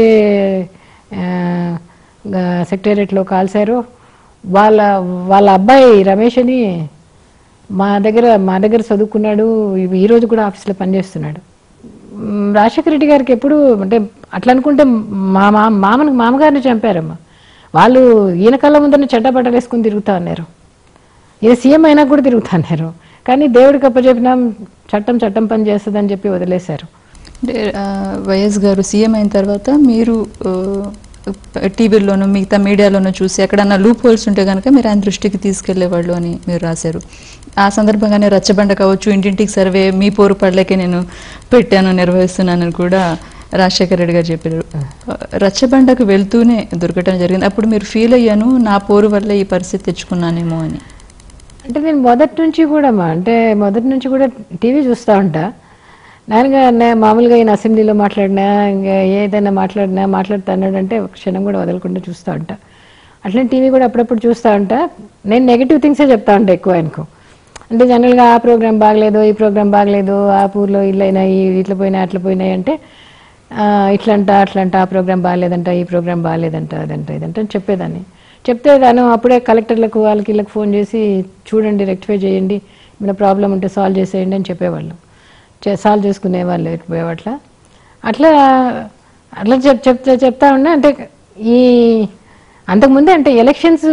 సెక్రటేరియట్లో కాల్చారో వాళ్ళ వాళ్ళ అబ్బాయి రమేష్ అని మా దగ్గర మా దగ్గర చదువుకున్నాడు ఈ- ఈ రోజు కూడా ఆఫీస్లో పనిచేస్తున్నాడు మ్, రాజశేఖర రెడ్డి గారికి ఎప్పుడు అంటే అట్లా అనుకుంటే మా మా మామను మామగారిని చంపారమ్మా వాళ్ళు ఈయన కళ్ళ ముందర చెడ్డబట్టలు వేసుకుని తిరుగుతా ఉన్నారు ఈయన సీఎం అయినా కూడా తిరుగుతా ఉన్నారు కానీ దేవుడికి అప్పచెప్పినాం చట్టం చట్టం పని చేస్తుందని చెప్పి వదిలేశారు అంటే ఆ, వైఎస్ గారు సీఎం అయిన తర్వాత మీరు టీవీల్లోనూ మిగతా మీడియాలోనూ చూసి ఎక్కడన్నా లూప్ హోల్స్ ఉంటే కనుక మీరు ఆయన దృష్టికి తీసుకెళ్లేవాళ్ళు అని మీరు రాశారు ఆ సందర్భంగానే రచ్చబండ కావచ్చు ఇంటింటికి సర్వే మీ పోరు పడలేకే నేను పెట్టాను నిర్వహిస్తున్నానని కూడా రాజశేఖర రెడ్డి గారు చెప్పారు రచ్చబండకు వెళ్తూనే దొరకటం జరిగింది అప్పుడు మీరు ఫీల్ అయ్యాను నా పోరు వల్ల ఈ పరిస్థితి తెచ్చుకున్నానేమో అని అంటే నేను మొదటి నుంచి కూడా మా అంటే మొదటి నుంచి కూడా టీవీ చూస్తూ ఉంటా నాన్నగా నే మామూలుగా ఈయన అసెంబ్లీలో మాట్లాడినా ఇంకా ఏదైనా మాట్లాడినా మాట్లాడుతా అన్నాడు అంటే ఒక క్షణం కూడా వదలకుండా చూస్తూ ఉంటా అట్లనే టీవీ కూడా అప్పుడప్పుడు చూస్తూ ఉంటా నేను నెగిటివ్ థింగ్సే చెప్తా ఉంటా ఎక్కువ ఆయనకు అంటే జనరల్గా ఆ ప్రోగ్రామ్ బాగలేదు ఈ ప్రోగ్రామ్ బాగలేదు ఆ ఊర్లో ఇల్లు అయినాయి ఇట్లా పోయినాయి అట్లా పోయినాయి అంటే ఆ, ఇట్లంట అట్లంట ఆ ప్రోగ్రామ్ బాగాలేదంట ఈ ప్రోగ్రామ్ బాగాలేదంట అదంట ఇదంట అని చెప్పేదాన్ని చెప్తే దాను అప్పుడే కలెక్టర్లకు వాళ్ళకి వీళ్ళకి ఫోన్ చేసి చూడండి రెక్టిఫై చేయండి ఏమైనా ప్రాబ్లం ఉంటే సాల్వ్ చేసేయండి అని చెప్పేవాళ్ళు సాల్వ్ చేసుకునే వాళ్ళు పోయేవట్ల అట్లా అట్లా చెప్ చెప్తా చెప్తా ఉన్నా అంటే ఈ అంతకుముందే అంటే ఎలక్షన్స్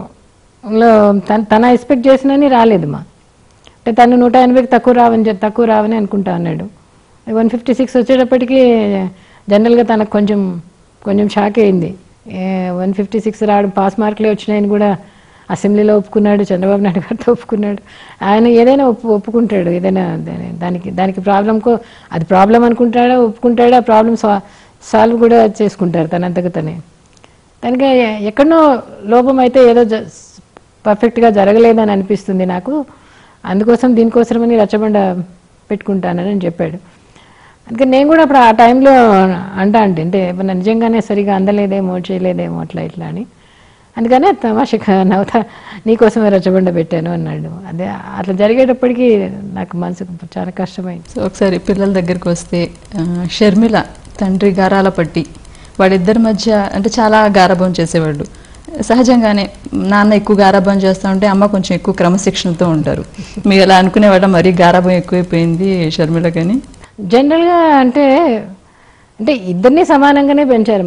లో తన తన ఎక్స్పెక్ట్ చేసినని రాలేదు మా అంటే తను నూట ఎనభైకి తక్కువ రావని చెప్ తక్కువ రావని అనుకుంటా అన్నాడు వన్ ఫిఫ్టీ సిక్స్ వచ్చేటప్పటికి జనరల్గా తనకు కొంచెం కొంచెం షాక్ అయింది వన్ ఫిఫ్టీ సిక్స్ రావడం పాస్ మార్కులే వచ్చినాయని కూడా అసెంబ్లీలో ఒప్పుకున్నాడు చంద్రబాబు నాయుడు గారితో ఒప్పుకున్నాడు ఆయన ఏదైనా ఒప్పు ఒప్పుకుంటాడు ఏదైనా దాని- దానికి దానికి ప్రాబ్లంకో అది ప్రాబ్లం అనుకుంటాడా ఒప్పుకుంటాడా ప్రాబ్లం సా సాల్వ్ కూడా చేసుకుంటారు తనంతకు తనే దానికి ఎక్కడనో లోపం అయితే ఏదో జ- పర్ఫెక్ట్గా జరగలేదని అనిపిస్తుంది నాకు అందుకోసం దీనికోసమని రచ్చబండ పెట్టుకుంటానని చెప్పాడు అందుకని నేను కూడా అప్పుడు ఆ టైంలో అంటా అంటే అంటే ఏమన్నా నిజంగానే సరిగా అందలేదేమో చేయలేదేమో అట్లా ఇట్లా అని అందుకనే తమాషగా నవ్వుతా నీకోసమే రచ్చబండ పెట్టాను అన్నాడు అదే అట్లా జరిగేటప్పటికి నాకు మనసుకు చాలా కష్టమైంది సో ఒకసారి పిల్లల దగ్గరికి వస్తే ఆ, షర్మిల తండ్రి గారాల పట్టి వాళ్ళిద్దరి మధ్య అంటే చాలా గారాభం చేసేవాళ్ళు సహజంగానే నాన్న ఎక్కువ గారాభం చేస్తా ఉంటే అమ్మ కొంచెం ఎక్కువ క్రమశిక్షణతో ఉంటారు మీరు ఎలా అనుకునేవాళ్ళ మరీ గారాభం ఎక్కువైపోయింది షర్మిల కానీ జనరల్గా అంటే అంటే ఇద్దరిని సమానంగానే పెంచారమ్మా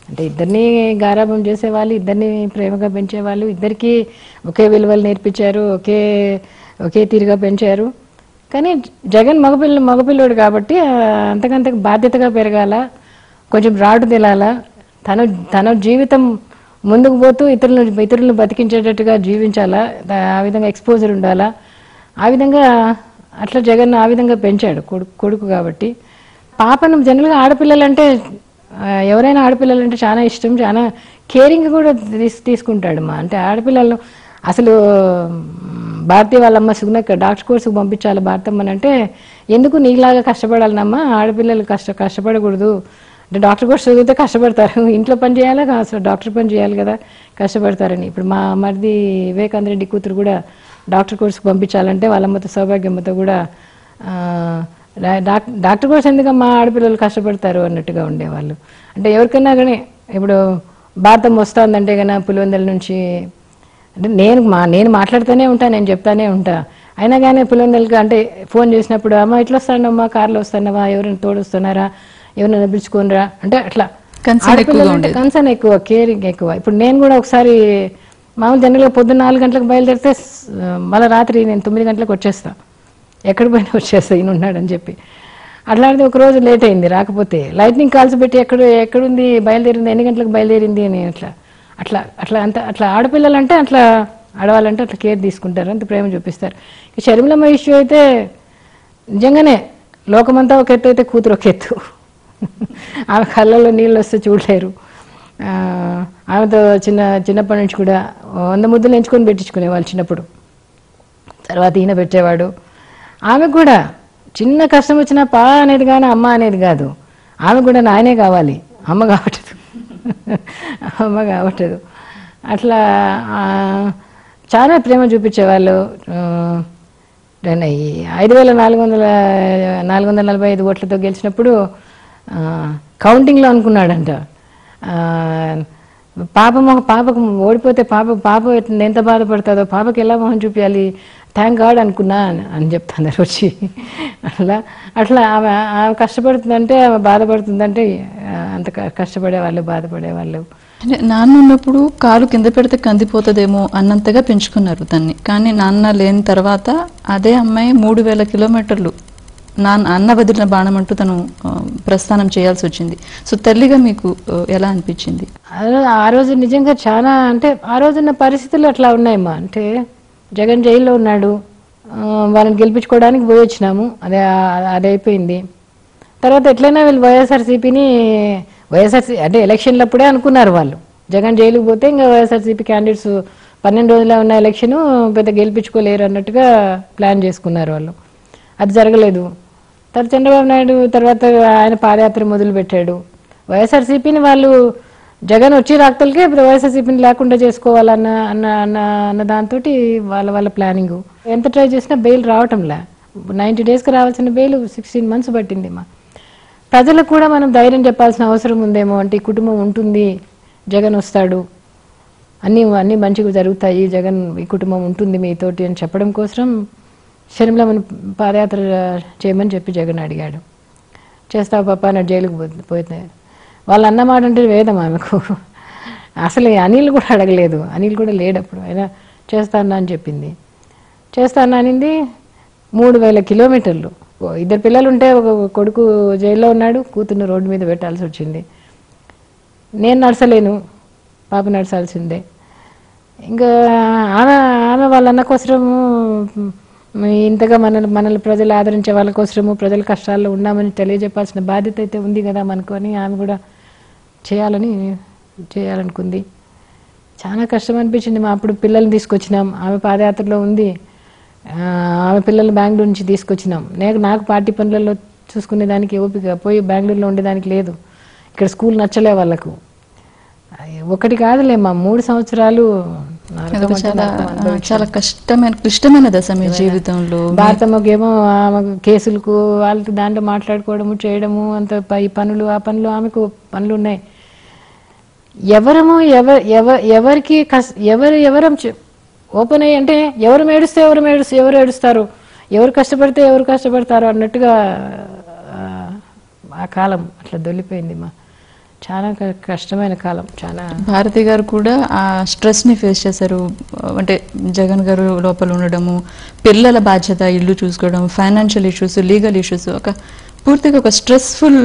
అంటే ఇద్దరిని గారాబం చేసేవాళ్ళు ఇద్దరిని ప్రేమగా పెంచేవాళ్ళు ఇద్దరికి ఒకే విలువలు నేర్పించారు ఒకే ఒకే తీరుగా పెంచారు కానీ జగన్ మగపిల్ల మగపిల్లోడు కాబట్టి ఆ, అంతకంతకు బాధ్యతగా పెరగాల కొంచెం రాటు తెలాలా తన తన జీవితం ముందుకు పోతూ ఇతరులను ఇతరులను బతికించేటట్టుగా జీవించాలా దా- ఆ విధంగా ఎక్స్పోజర్ ఉండాలా ఆ విధంగా అట్లా జగన్ ఆ విధంగా పెంచాడు కొడుకు కొడుకు కాబట్టి పాపను జనరల్గా ఆడపిల్లలంటే ఆ, ఎవరైనా ఆడపిల్లలంటే చాలా ఇష్టం చాలా కేరింగ్ కూడా తీస్ తీసుకుంటాడు మా అంటే ఆడపిల్లలను అసలు మ్, భారతీయ వాళ్ళమ్మ సుగుణక్క డాక్టర్ కోర్సుకు పంపించాలి భారతమ్మని అంటే ఎందుకు నీలాగా కష్టపడాలనమ్మా ఆడపిల్లలు కష్ట కష్టపడకూడదు అంటే డాక్టర్ కోర్స్ చదివితే కష్టపడతారు ఇంట్లో పని చేయాలా అసలు డాక్టర్ పని చేయాలి కదా కష్టపడతారని ఇప్పుడు మా మరిది వివేకానంద రెడ్డి కూతురు కూడా డాక్టర్ కోర్సుకు పంపించాలంటే వాళ్ళమ్మతో సౌభాగ్యమ్మతో కూడా ఆ, డా- డాక్- డాక్టర్ కోర్స్ ఎందుకమ్మా ఆడపిల్లలు కష్టపడతారు అన్నట్టుగా ఉండేవాళ్ళు అంటే ఎవరికైనా కానీ ఇప్పుడు భారతం వస్తుందంటే కన్నా పులివెందుల నుంచి అంటే నేను మా నేను మాట్లాడుతూనే ఉంటా నేను చెప్తానే ఉంటా అయినా కానీ పులివెందులకి అంటే ఫోన్ చేసినప్పుడు అమ్మ ఇట్లా వస్తానమ్మా కార్లో వస్తానవా ఎవరైనా తోడు వస్తున్నారా ఎవరైనా పిలుచుకోనరా అంటే అట్లా Concern ఆడపిల్లలు ఎక్కువగా అంటే కన్సర్న్ ఎక్కువ కేరింగ్ ఎక్కువ ఇప్పుడు నేను కూడా ఒకసారి మామూలు జనరల్గా పొద్దున్న నాలుగు గంటలకు బయలుదేరితే స్- మళ్ళీ రాత్రి నేను తొమ్మిది గంటలకు వచ్చేస్తా ఎక్కడ పోయినా వచ్చేస్తా ఈయన ఉన్నాడని చెప్పి అట్లాంటిది ఒక రోజు లేట్ అయింది రాకపోతే లైట్నింగ్ కాల్స్ పెట్టి ఎక్కడ ఎక్కడుంది బయలుదేరింది ఎన్ని గంటలకు బయలుదేరింది అని అట్లా అట్లా అట్లా అంత అట్లా ఆడపిల్లలు అంటే అట్లా ఆడవాళ్ళంటే అట్లా కేర్ తీసుకుంటారు అంత ప్రేమ చూపిస్తారు ఇక షర్మిలమ్మ ఇష్యూ అయితే నిజంగానే లోకమంతా ఒక ఎత్తు అయితే కూతురు ఒక ఎత్తు ఆమె కళ్ళల్లో నీళ్ళు వస్తే చూడలేరు ఆ, ఆమెతో చిన్న చిన్నప్పటి నుంచి కూడా వంద ముద్దలు ఎంచుకొని పెట్టించుకునే వాళ్ళు చిన్నప్పుడు తర్వాత ఈయన పెట్టేవాడు ఆమె కూడా చిన్న కష్టం వచ్చినా పా అనేది కానీ అమ్మ అనేది కాదు ఆమె కూడా నాయనే కావాలి అమ్మ కావట్లేదు అమ్మ కావట్లేదు అట్లా ఆ, చాలా ప్రేమ చూపించేవాళ్ళు ఆ, దాన్ని ఈ ఐదు వేల నాలుగు వందల నాలుగు వందల నలభై ఐదు ఓట్లతో గెలిచినప్పుడు ఆ, కౌంటింగ్లో అనుకున్నాడంట ఆ, పాపం ఒక పాపకు ఓడిపోతే పాప పాప ఎట్ల- ఎంత బాధపడుతుందో పాపకి ఎలా మొహం చూపించాలి థ్యాంక్ గాడ్ అనుకున్నా అని- అని చెప్తున్నారు వచ్చి అట్లా అట్లా ఆమె ఆమె కష్టపడుతుందంటే ఆమె బాధపడుతుందంటే ఆ, అంత క- కష్టపడేవాళ్ళు బాధపడేవాళ్ళు అంటే నాన్న ఉన్నప్పుడు కాలు కింద పెడితే కందిపోతుందేమో అన్నంతగా పెంచుకున్నారు దాన్ని కానీ నాన్న లేని తర్వాత అదే అమ్మాయి మూడు వేల కిలోమీటర్లు నాన్న అన్న వదిలిన బాణం అంటూ తను ఆ, ప్రస్థానం చేయాల్సి వచ్చింది సో తల్లిగా మీకు ఆ, ఎలా అనిపించింది ఆ రో- ఆ రోజు నిజంగా చాలా అంటే ఆ రోజున్న పరిస్థితులు అట్లా ఉన్నాయమ్మా అంటే జగన్ జైల్లో ఉన్నాడు ఆ, వాళ్ళని గెలిపించుకోవడానికి పోయి వచ్చినాము అదే ఆ- అది అయిపోయింది తర్వాత ఎట్లయినా వీళ్ళు వైఎస్ఆర్సీపీని వైఎస్ఆర్సీ అంటే ఎలక్షన్లప్పుడే అనుకున్నారు వాళ్ళు జగన్ జైలుకి పోతే ఇంకా వైఎస్ఆర్సీపీ క్యాండిడేట్స్ పన్నెండు రోజులే ఉన్న ఎలక్షన్ పెద్ద గెలిపించుకోలేరు అన్నట్టుగా ప్లాన్ చేసుకున్నారు వాళ్ళు అది జరగలేదు తర్వాత చంద్రబాబు నాయుడు తర్వాత ఆయన పాదయాత్ర మొదలు పెట్టాడు వైఎస్ఆర్సీపీని వాళ్ళు జగన్ వచ్చి రాక్తలకే ఇప్పుడు వైఎస్ఆర్సీపీని లేకుండా చేసుకోవాలన్న అన్న అన్న అన్న దాంతో వాళ్ళ వాళ్ళ ప్లానింగ్ ఎంత ట్రై చేసినా బెయిల్ రావటంలే నైంటీ డేస్కి రావాల్సిన బెయిల్ సిక్స్టీన్ మంత్స్ పట్టింది మా ప్రజలకు కూడా మనం ధైర్యం చెప్పాల్సిన అవసరం ఉందేమో అంటే ఈ కుటుంబం ఉంటుంది జగన్ వస్తాడు అన్నీ అన్నీ మంచిగా జరుగుతాయి జగన్ ఈ కుటుంబం ఉంటుంది మీతోటి అని చెప్పడం కోసం షర్మిలమ్మని పాదయాత్ర చేయమని చెప్పి జగన్ అడిగాడు చేస్తావు పాప నా జైలుకు పో- పోతే వాళ్ళు అన్నమాట అంటే వేదం ఆమెకు అసలు ఈ అనిల్ కూడా అడగలేదు అనిల్ కూడా లేడు అప్పుడు అయినా చేస్తాను అని చెప్పింది చేస్తాను అనింది మూడు వేల కిలోమీటర్లు ఓ ఇద్దరు పిల్లలు ఉంటే ఒక కొడుకు జైల్లో ఉన్నాడు కూతుర్ని రోడ్డు మీద పెట్టాల్సి వచ్చింది నేను నడచలేను పాప నడచాల్సిందే ఇంకా ఆమె ఆమె వాళ్ళ అన్న కోసము మ్, ఇంతగా మనల్ని మనల్ని ప్రజలు ఆదరించే వాళ్ళ కోసము ప్రజల కష్టాల్లో ఉన్నామని తెలియజెప్పాల్సిన బాధ్యత అయితే ఉంది కదా మనకు అని ఆమె కూడా చేయాలని చేయాలనుకుంది చాలా కష్టం అనిపించింది మా అప్పుడు పిల్లల్ని తీసుకొచ్చినాం ఆమె పాదయాత్రలో ఉంది ఆ, ఆమె పిల్లల్ని బెంగళూరు నుంచి తీసుకొచ్చినాం నేను నాకు పార్టీ పనులలో చూసుకునే దానికి ఓపిక పోయి బెంగళూరులో ఉండేదానికి లేదు ఇక్కడ స్కూల్ నచ్చలే వాళ్ళకు అయ్య, ఒకటి కాదులే మా మూడు సంవత్సరాలు నరకం అదొక అంటే చాలా నరకం ఆ, అనుభవించాం. చాలా కష్టమైన క్లిష్టమైన దశ మీ జీవితంలో భారతమ్మకేమో ఆమె కేసులకు వాళ్ళకి దాంట్లో మాట్లాడుకోవడము చేయడము అంత ప- ఈ పనులు ఆ పనులు ఆమెకు పనులు ఉన్నాయి ఎవరము ఎవ ఎవ ఎవరికి కస్ ఎవరు ఎవరం చె- ఓపెన్ అయ్యి అంటే ఎవరు ఏడుస్తే ఎవరు ఏడుస్తే ఎవరు ఏడుస్తారు ఎవరు కష్టపడితే ఎవరు కష్టపడతారు అన్నట్టుగా ఆ, ఆ కాలం అట్లా దొల్లిపోయింది మా చాలా క- కష్టమైన కాలం చాలా భారతి గారు కూడా ఆ స్ట్రెస్ ని ఫేస్ చేశారు అంటే జగన్ గారు లోపల ఉండడము పిల్లల బాధ్యత ఇల్లు చూసుకోవడం ఫైనాన్షియల్ ఇష్యూస్ లీగల్ ఇష్యూస్ ఒక పూర్తిగా ఒక స్ట్రెస్ఫుల్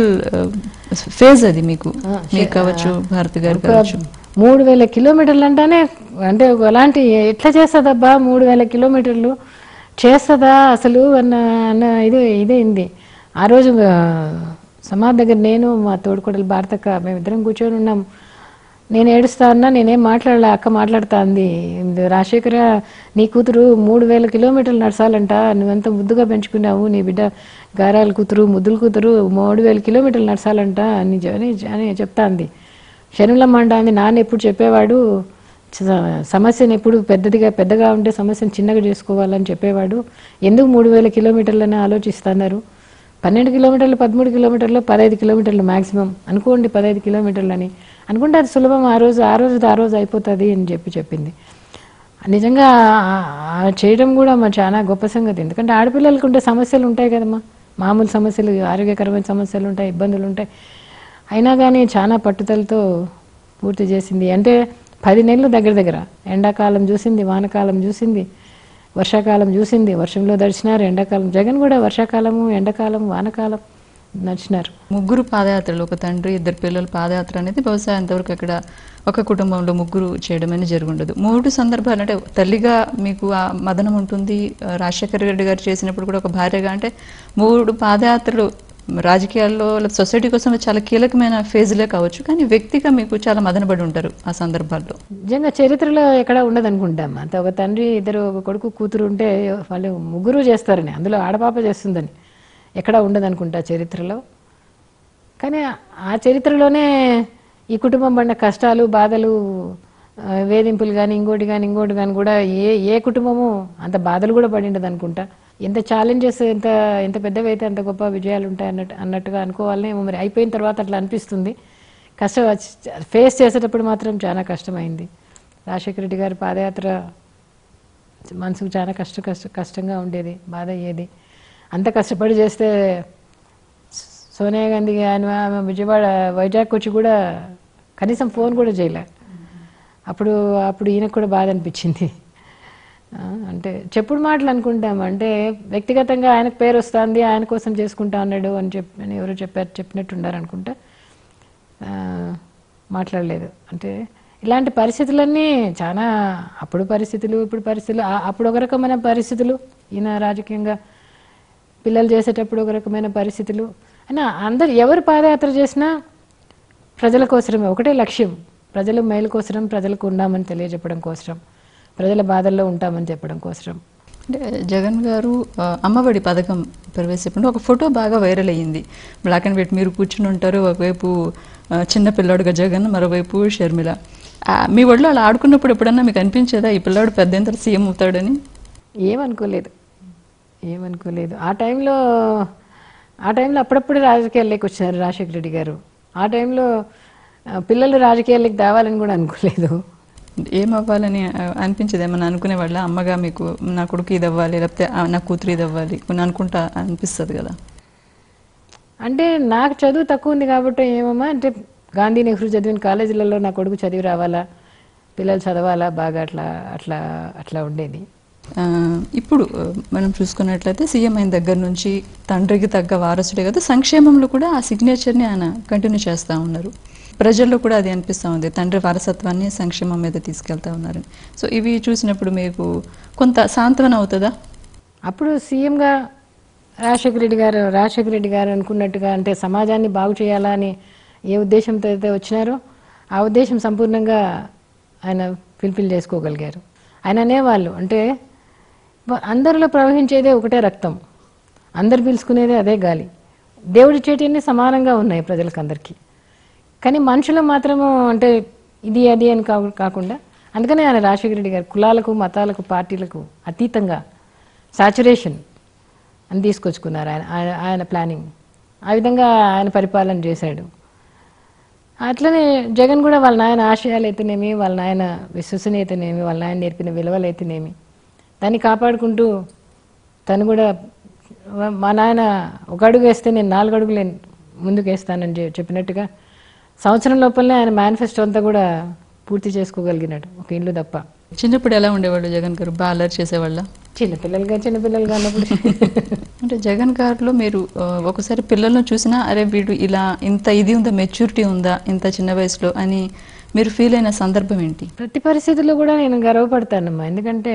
ఫేజ్ అది మీకు ఆ, మీకు కావచ్చు భారతి గారు ఒక కావచ్చు మూడు వేల కిలోమీటర్లు అంటేనే అంటే ఒక అలాంటి ఎట్లా చేస్తుందబ్బా మూడు వేల కిలోమీటర్లు చేస్తుందా అసలు అన్న అన్న ఇది ఇదేంది ఆ రోజు ఆ, సమాధి దగ్గర నేను మా తోడుకోడలు భారతక్క మేమిద్దరం కూర్చొని ఉన్నాం నేను ఏడుస్తా అన్నా నేనేం మాట్లాడలే అక్క మాట్లాడుతా అంది ఇది రాజశేఖర నీ కూతురు మూడు వేల కిలోమీటర్లు నడచాలంట నువ్వెంత ముద్దుగా పెంచుకున్నావు నీ బిడ్డ గారాల కూతురు ముద్దుల కూతురు మూడు వేల కిలోమీటర్లు నడచాలంట అని చె- అని అని చెప్తా అంది శనులమ్మ అంది నాన్న ఎప్పుడు చెప్పేవాడు స- సమస్యను ఎప్పుడు పెద్దదిగా పెద్దగా ఉంటే సమస్యను చిన్నగా చేసుకోవాలని చెప్పేవాడు ఎందుకు మూడు వేల కిలోమీటర్లని ఆలోచిస్తున్నారు పన్నెండు కిలోమీటర్లు పదమూడు కిలోమీటర్లు పదహైదు కిలోమీటర్లు మాక్సిమం అనుకోండి పదహైదు కిలోమీటర్లు అని అనుకుంటే అది సులభం ఆ రోజు ఆ రోజు ఆ రోజు అయిపోతుంది అని చెప్పి చెప్పింది నిజంగా ఆ- ఆ చేయడం కూడా మా చాలా గొప్ప సంగతి ఎందుకంటే ఆడపిల్లలకు ఉండే సమస్యలు ఉంటాయి కదమ్మా మామూలు సమస్యలు ఆరోగ్యకరమైన సమస్యలు ఉంటాయి ఇబ్బందులు ఉంటాయి అయినా కానీ చాలా పట్టుదలతో పూర్తి చేసింది అంటే పది నెలలు దగ్గర దగ్గర ఎండాకాలం చూసింది వానకాలం చూసింది వర్షాకాలం చూసింది వర్షంలో దడిచినారు ఎండాకాలం జగన్ కూడా వర్షాకాలము ఎండాకాలం వానకాలం నడిచినారు ముగ్గురు పాదయాత్రలు ఒక తండ్రి ఇద్దరు పిల్లల పాదయాత్ర అనేది బహుశా అంతవరకు అక్కడ ఒక కుటుంబంలో ముగ్గురు చేయడం అనేది జరుగుండదు మూడు సందర్భాలు అంటే తల్లిగా మీకు ఆ మదనం ఉంటుంది ఆ, రాజశేఖర రెడ్డి గారు చేసినప్పుడు కూడా ఒక భార్యగా అంటే మూడు పాదయాత్రలు రాజకీయాల్లో లేదా సొసైటీ కోసం చాలా కీలకమైన ఫేజ్లే కావచ్చు కానీ వ్యక్తిగా మీకు చాలా మదనపడి ఉంటారు ఆ సందర్భాల్లో నిజంగా చరిత్రలో ఎక్కడ ఉండదు అనుకుంటాం అంత ఒక తండ్రి ఇద్దరు ఒక కొడుకు కూతురు ఉంటే వాళ్ళు ముగ్గురు చేస్తారని అందులో ఆడపాప చేస్తుందని ఎక్కడ ఉండదు అనుకుంటా చరిత్రలో కానీ ఆ చరిత్రలోనే ఈ కుటుంబం పడిన కష్టాలు బాధలు ఆ, వేధింపులు కానీ ఇంకోటి కానీ ఇంకోటి కానీ కూడా ఏ ఏ కుటుంబము అంత బాధలు కూడా పడి ఉండదు అనుకుంటా ఎంత ఛాలెంజెస్ ఎంత ఎంత పెద్దవి అయితే అంత గొప్ప విజయాలు ఉంటాయి అన్నట్టు అన్నట్టుగా అనుకోవాలనేమో మరి అయిపోయిన తర్వాత అట్లా అనిపిస్తుంది కష్టం ఫేస్ చేసేటప్పుడు మాత్రం చాలా కష్టమైంది రాజశేఖర రెడ్డి గారి పాదయాత్ర మనసుకు చాలా కష్ట కష్ట కష్టంగా ఉండేది బాధ అయ్యేది అంత కష్టపడి చేస్తే సోనియా గాంధీ ఆయన ఆమె విజయవాడ వైజాగ్ వచ్చి కూడా కనీసం ఫోన్ కూడా చేయలే అప్పుడు అప్పుడు ఈయనకు కూడా బాధ అనిపించింది ఆ, అంటే చెప్పుడు మాటలు అనుకుంటాం అంటే వ్యక్తిగతంగా ఆయనకు పేరు వస్తుంది ఆయన కోసం చేసుకుంటా ఉన్నాడు అని చెప్పి అని ఎవరో చెప్పారు చెప్పినట్టుండారు అనుకుంటా ఆ, మాట్లాడలేదు అంటే ఇలాంటి పరిస్థితులన్నీ చాలా అప్పుడు పరిస్థితులు ఇప్పుడు పరిస్థితులు ఆ- అప్పుడు ఒక రకమైన పరిస్థితులు ఈయన రాజకీయంగా పిల్లలు చేసేటప్పుడు ఒక రకమైన పరిస్థితులు అయినా అందరు ఎవరు పాదయాత్ర చేసినా ప్రజల కోసమే ఒకటే లక్ష్యం ప్రజల మేలు కోసరం ప్రజలకు ఉన్నామని తెలియజెప్పడం కోసరం ప్రజల బాధల్లో ఉంటామని చెప్పడం కోసరం అంటే జగన్ గారు ఆ, అమ్మఒడి పథకం ప్రవేశపెట్టిన ఒక ఫోటో బాగా వైరల్ అయ్యింది బ్లాక్ అండ్ వైట్ మీరు కూర్చుని ఉంటారు ఒకవైపు ఆ, చిన్న పిల్లాడుగా జగన్ మరోవైపు షర్మిల ఆ, మీ ఒళ్ళు అలా ఆడుకున్నప్పుడు ఎప్పుడన్నా మీకు అనిపించేదా ఈ పిల్లాడు పెద్ద ఎంత సీఎం అవుతాడని ఏమనుకోలేదు ఏమనుకోలేదు ఆ టైంలో ఆ టైంలో అప్పుడప్పుడు రాజకీయాల్లోకి వచ్చినారు రాజశేఖర రెడ్డి గారు ఆ టైంలో ఆ, పిల్లలు రాజకీయాల్లోకి తేవాలని కూడా అనుకోలేదు ఏం అవ్వాలని ఆ, అనిపించేది ఏమన్నా అనుకునేవాళ్ళ అమ్మగా మీకు నా కొడుకు ఇది అవ్వాలి లేకపోతే ఆ, నా కూతురు ఇది అవ్వాలి కొన్ని అనుకుంటా అనిపిస్తుంది కదా అంటే నాకు చదువు తక్కువ ఉంది కాబట్టి ఏమమ్మా అంటే గాంధీ నెహ్రూ చదివిన కాలేజీలలో నా కొడుకు చదివి రావాలా పిల్లలు చదవాలా బాగా అట్లా అట్లా అట్లా ఉండేది ఆ, ఇప్పుడు ఆ, మనం చూసుకున్నట్లయితే సీఎం అయిన దగ్గర నుంచి తండ్రికి తగ్గ వారసుడే కదా సంక్షేమంలో కూడా ఆ సిగ్నేచర్ని ఆయన కంటిన్యూ చేస్తూ ఉన్నారు ప్రజల్లో కూడా అది అనిపిస్తూ ఉంది తండ్రి వారసత్వాన్ని సంక్షేమం మీద తీసుకెళ్తా ఉన్నారని సో ఇవి చూసినప్పుడు మీకు కొంత సాంత్వన అవుతుందా అప్పుడు సీఎంగా రాజశేఖర రెడ్డి గారు రాజశేఖర రెడ్డి గారు అనుకున్నట్టుగా అంటే సమాజాన్ని బాగు చేయాలా అని ఏ ఉద్దేశంతో అయితే వచ్చినారో ఆ ఉద్దేశం సంపూర్ణంగా ఆయన ఫిల్ఫిల్ చేసుకోగలిగారు ఆయన అనేవాళ్ళు అంటే వ- అందరిలో ప్రవహించేదే ఒకటే రక్తం అందరు పీల్చుకునేదే అదే గాలి దేవుడి చేటిని సమానంగా ఉన్నాయి ప్రజలకు అందరికీ కానీ మనుషులు మాత్రము అంటే ఇది అది అని కా- కాకుండా అందుకనే ఆయన రాజశేఖర రెడ్డి గారు కులాలకు మతాలకు పార్టీలకు అతీతంగా సాచురేషన్ అని తీసుకొచ్చుకున్నారు ఆయన ఆయన ఆయన ప్లానింగ్ ఆ విధంగా ఆయన పరిపాలన చేశాడు అట్లనే జగన్ కూడా వాళ్ళ నాయన ఆశయాలు అయితేనేమి వాళ్ళ నాయన విశ్వసనీయతనేమి వాళ్ళ నాయన నేర్పిన విలువలు అయితేనేమి దాన్ని కాపాడుకుంటూ తను కూడా మా నాయన ఒక అడుగు వేస్తే నేను నాలుగు అడుగులు ముందుకు వేస్తానని చె- చెప్పినట్టుగా సంవత్సరం లోపలనే ఆయన మేనిఫెస్టో అంతా కూడా పూర్తి చేసుకోగలిగినాడు ఒక ఇల్లు తప్ప చిన్నప్పుడు ఎలా ఉండేవాళ్ళు జగన్ గారు బాగా అల్లరి చేసేవాళ్ళ చిన్నపిల్లలుగా చిన్నపిల్లలుగా అన్నప్పుడు అంటే జగన్ గారిలో మీరు ఆ, ఒకసారి పిల్లలను చూసినా అరే వీడు ఇలా ఇంత ఇది ఉందా మెచ్యూరిటీ ఉందా ఇంత చిన్న వయసులో అని మీరు ఫీల్ అయిన సందర్భం ఏంటి ప్రతి పరిస్థితుల్లో కూడా నేను గర్వపడతానమ్మా ఎందుకంటే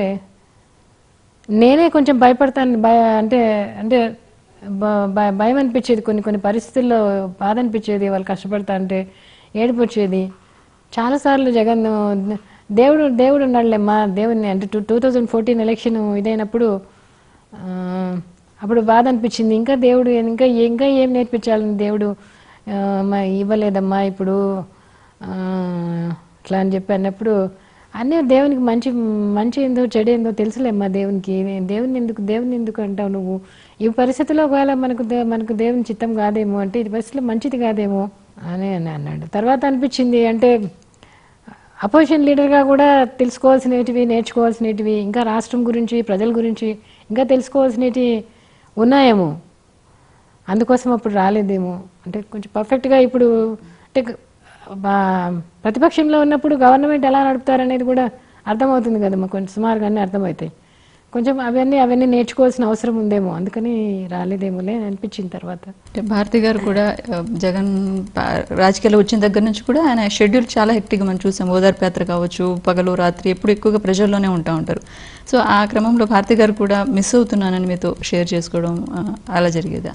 నేనే కొంచెం భయపడతాను భయ అంటే అంటే భ- భ- భయం అనిపించేది కొన్ని కొన్ని పరిస్థితుల్లో బాధ అనిపించేది వాళ్ళు కష్టపడతా అంటే ఏడుపు వచ్చేది చాలాసార్లు జగన్ దేవుడు దేవుడు ఉన్నాడులేమ్మా దేవుడిని అంటే two two thousand fourteen election ఇదైనప్పుడు ఆ, అప్పుడు బాధ అనిపించింది ఇంకా దేవుడు ఇంకా ఇంకా ఏం నేర్పించాలని దేవుడు ఆ, మా ఇవ్వలేదమ్మా ఇప్పుడు ఆ, ఇట్లా అని చెప్పి అన్నప్పుడు అన్నీ దేవునికి మంచి మంచి ఏందో చెడు ఏందో తెలుసులేమ్మా దేవునికి దేవుని ఎందుకు దేవుని ఎందుకు అంటావు నువ్వు ఈ పరిస్థితిలో ఒకవేళ మనకు దే- మనకు దేవుని చిత్తం కాదేమో అంటే ఈ పరిస్థితిలో మంచిది కాదేమో అని అని అన్నాడు తర్వాత అనిపించింది అంటే అపోజిషన్ లీడర్గా కూడా తెలుసుకోవాల్సినటివి నేర్చుకోవాల్సినటివి ఇంకా రాష్ట్రం గురించి ప్రజల గురించి ఇంకా తెలుసుకోవాల్సినవి ఉన్నాయేమో అందుకోసం అప్పుడు రాలేదేమో అంటే కొంచెం పర్ఫెక్ట్గా ఇప్పుడు అంటే బా- ప్రతిపక్షంలో ఉన్నప్పుడు గవర్నమెంట్ ఎలా నడుపుతారనేది కూడా అర్థమవుతుంది కదమ్మా కొంచెం సుమారుగా అన్నీ అర్థమవుతాయి కొంచెం అవన్నీ అవన్నీ నేర్చుకోవాల్సిన అవసరం ఉందేమో అందుకని రాలేదేమోలే అని అనిపించిన తర్వాత అంటే భారతి గారు కూడా ఆ, జగన్ పా- రాజకీయాలు వచ్చిన దగ్గర నుంచి కూడా ఆయన షెడ్యూల్ చాలా హెక్టిక్గా మనం చూసాం ఓదార్పు యాత్ర కావచ్చు పగలు రాత్రి ఎప్పుడు ఎక్కువగా ప్రజల్లోనే ఉంటా ఉంటారు సో ఆ క్రమంలో భారతి గారు కూడా మిస్ అవుతున్నానని మీతో షేర్ చేసుకోవడం ఆ, అలా జరిగేదా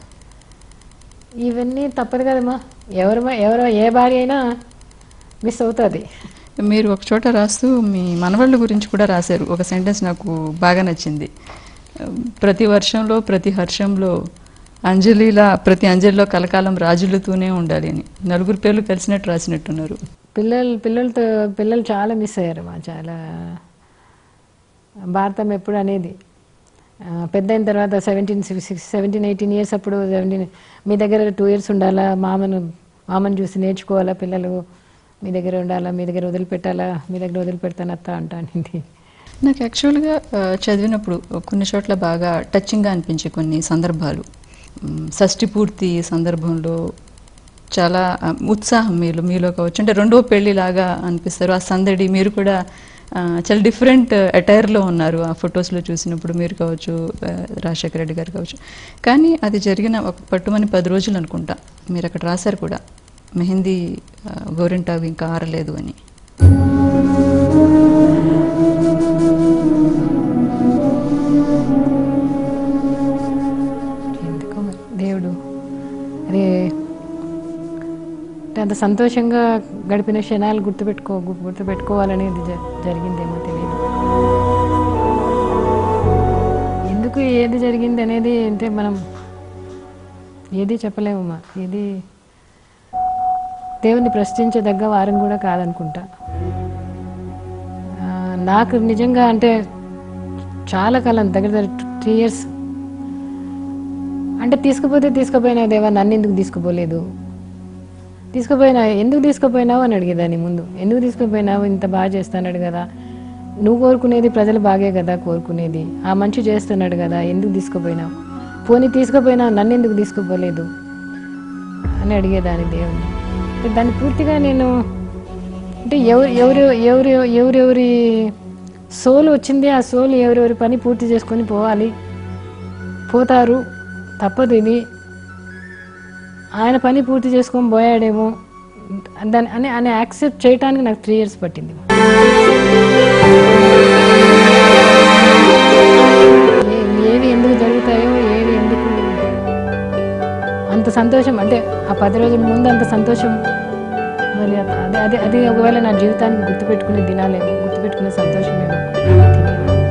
ఇవన్నీ తప్పదు కదమ్మా ఎవరు ఎవరో ఏ భార్య అయినా మిస్ అవుతుంది మీరు ఒక చోట రాస్తూ మీ మనవాళ్ళ గురించి కూడా రాశారు ఒక సెంటెన్స్ నాకు బాగా నచ్చింది ప్రతి వర్షంలో ప్రతి హర్షంలో అంజలిలా ప్రతి అంజలిలో కలకాలం రాజులుతూనే ఉండాలి అని నలుగురు పేర్లు కలిసినట్టు రాసినట్టున్నారు పిల్లలు పిల్లలతో పిల్లలు చాలా మిస్ అయ్యారు మా చాలా భారతం ఎప్పుడు అనేది ఆ, పెద్ద అయిన తర్వాత seventeen six seventeen eighteen years అప్పుడు సెవెంటీన్ మీ దగ్గర టూ ఇయర్స్ ఉండాలా మామను మామను చూసి నేర్చుకోవాలా పిల్లలు మీ దగ్గర ఉండాలా మీ దగ్గర వదిలిపెట్టాలా మీ దగ్గర వదిలిపెడతాను అత్త అంటా అనింది నాకు యాక్చువల్గా ఆ, చదివినప్పుడు కొన్ని చోట్ల బాగా టచింగ్గా అనిపించే కొన్ని సందర్భాలు మ్, షష్ఠి పూర్తి సందర్భంలో చాలా ఆ, ఉత్సాహం మీలో మీలో కావచ్చు అంటే రెండో పెళ్లిలాగా అనిపిస్తారు ఆ సందడి మీరు కూడా ఆ, చాలా డిఫరెంట్ అటైర్లో ఉన్నారు ఆ ఫొటోస్లో చూసినప్పుడు మీరు కావచ్చు ఆ, రాజశేఖర రెడ్డి గారు కావచ్చు కానీ అది జరిగిన ఒక పట్టుమని పది రోజులు అనుకుంటా మీరు అక్కడ రాశారు కూడా మెహందీ ఆ, గోరింటాకు ఇంకా ఆరలేదు అని ఎందుకో మరి దేవుడు అదే అంటే అంత సంతోషంగా గడిపిన క్షణాలు గుర్తుపెట్టుకో గు- గుర్తుపెట్టుకోవాలనేది జ- జరిగిందేమో తెలియదు ఎందుకు ఏది జరిగింది అనేది అంటే మనం ఏది చెప్పలేమమ్మా ఏది దేవుని ప్రశ్నించదగ్గ వారం కూడా కాదనుకుంటా ఆ, నాకు నిజంగా అంటే చాలా కాలం దగ్గర దగ్గర త్రీ ఇయర్స్ అంటే తీసుకుపోతే తీసుకుపోయినా దేవా నన్ను ఎందుకు తీసుకుపోలేదు తీసుకుపోయినా ఎందుకు తీసుకుపోయినావు అని అడిగేదాన్ని ముందు ఎందుకు తీసుకుపోయినావు ఇంత బాగా చేస్తున్నాడు కదా నువ్వు కోరుకునేది ప్రజలు బాగే కదా కోరుకునేది ఆ మంచి చేస్తున్నాడు కదా ఎందుకు తీసుకుపోయినావు పోనీ తీసుకుపోయినా నన్ను ఎందుకు తీసుకుపోలేదు అని అడిగేదాన్ని దేవుని అంటే దాన్ని పూర్తిగా నేను అంటే ఎవరు ఎవరు ఎవరు ఎవరెవరి సోల్ వచ్చింది ఆ సోల్ ఎవరెవరి పని పూర్తి చేసుకొని పోవాలి పోతారు తప్పదు ఇది ఆయన పని పూర్తి చేసుకొని పోయాడేమో దాన్ని అని అని యాక్సెప్ట్ చేయడానికి నాకు త్రీ ఇయర్స్ పట్టింది ఏ- ఏవి ఎందుకు జరుగుతాయో ఏవి ఎందుకు అంత సంతోషం అంటే ఆ పది రోజుల ముందు అంత సంతోషం మరి అద- అదే అదే అది ఒకవేళ నా జీవితానికి గుర్తుపెట్టుకునే దినాలేమో గుర్తుపెట్టుకునే సంతోషమేమో తెలియదు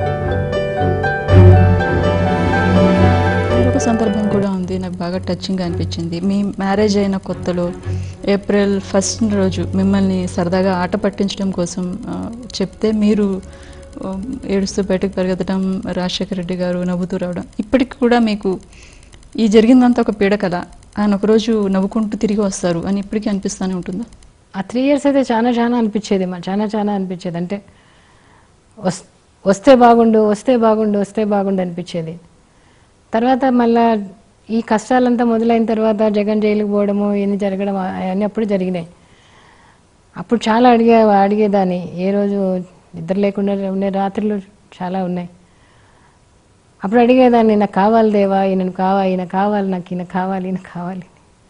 ఇంకొక సందర్భం కూడా ఉంది నాకు బాగా టచింగ్గా అనిపించింది మీ మ్యారేజ్ అయిన కొత్తలో ఏప్రిల్ ఫస్ట్ రోజు మిమ్మల్ని సరదాగా ఆట పట్టించడం కోసం ఆ, చెప్తే మీరు ఆ, ఏడుస్తూ బయటకు పరిగెత్తడం రాజశేఖర రెడ్డి గారు నవ్వుతూ రావడం ఇప్పటికి కూడా మీకు ఈ జరిగిందంతా ఒక పీడకల ఆయన ఒకరోజు నవ్వుకుంటూ తిరిగి వస్తారు అని ఇప్పటికీ అనిపిస్తూనే ఉంటుందా ఆ త్రీ ఇయర్స్ అయితే చాలా చాలా అనిపించేది మా చాలా చాలా అనిపించేది అంటే వస్- వస్తే బాగుండు వస్తే బాగుండు వస్తే బాగుండు అనిపించేది తర్వాత మళ్ళా ఈ కష్టాలంతా మొదలైన తర్వాత జగన్ జైలుకి పోవడము ఇవన్నీ జరగడం అవన్నీ అప్పుడు జరిగినాయి అప్పుడు చాలా అడిగే అడిగేదాన్ని ఏ రోజు నిద్ర లేకుండా ఉండే రాత్రులు చాలా ఉన్నాయి అప్పుడు అడిగేదాన్ని నాకు కావాలి దేవా ఈయన కావాలి ఈయన కావాలి నాకు ఈయన కావాలి ఈయన కావాలి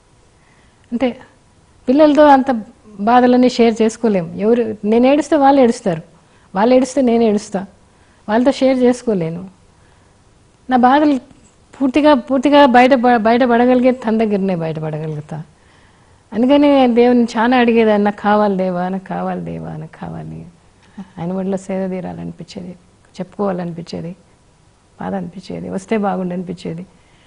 అంటే పిల్లలతో అంత బాధలన్నీ షేర్ చేసుకోలేం ఎవరు నేను ఏడుస్తే వాళ్ళు ఏడుస్తారు వాళ్ళు ఏడుస్తే నేను ఏడుస్తా వాళ్ళతో షేర్ చేసుకోలేను నా బాధలు పూర్తిగా పూర్తిగా బయట బయట పడగలిగే తన దగ్గరనే బయటపడగలుగుతా అందుకని దేవుని చాలా అడిగేదాన్ని నాకు కావాలి దేవా నాకు కావాలి దేవా నాకు కావాలి ఆయన ఒడిలో సేద తీరాలనిపించేది చెప్పుకోవాలనిపించేది బాధ అనిపించేది వస్తే బాగుండు అనిపించేది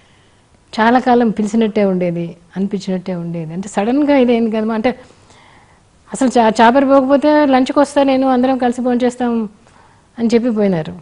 చాలా కాలం పిలిచినట్టే ఉండేది అనిపించినట్టే ఉండేది అంటే సడన్గా ఇదేంది కదమ్మా అంటే అసలు చా చాపరి పోకపోతే లంచ్కి వస్తా నేను అందరం కలిసి భోంచేస్తాం అని చెప్పి పోయినారు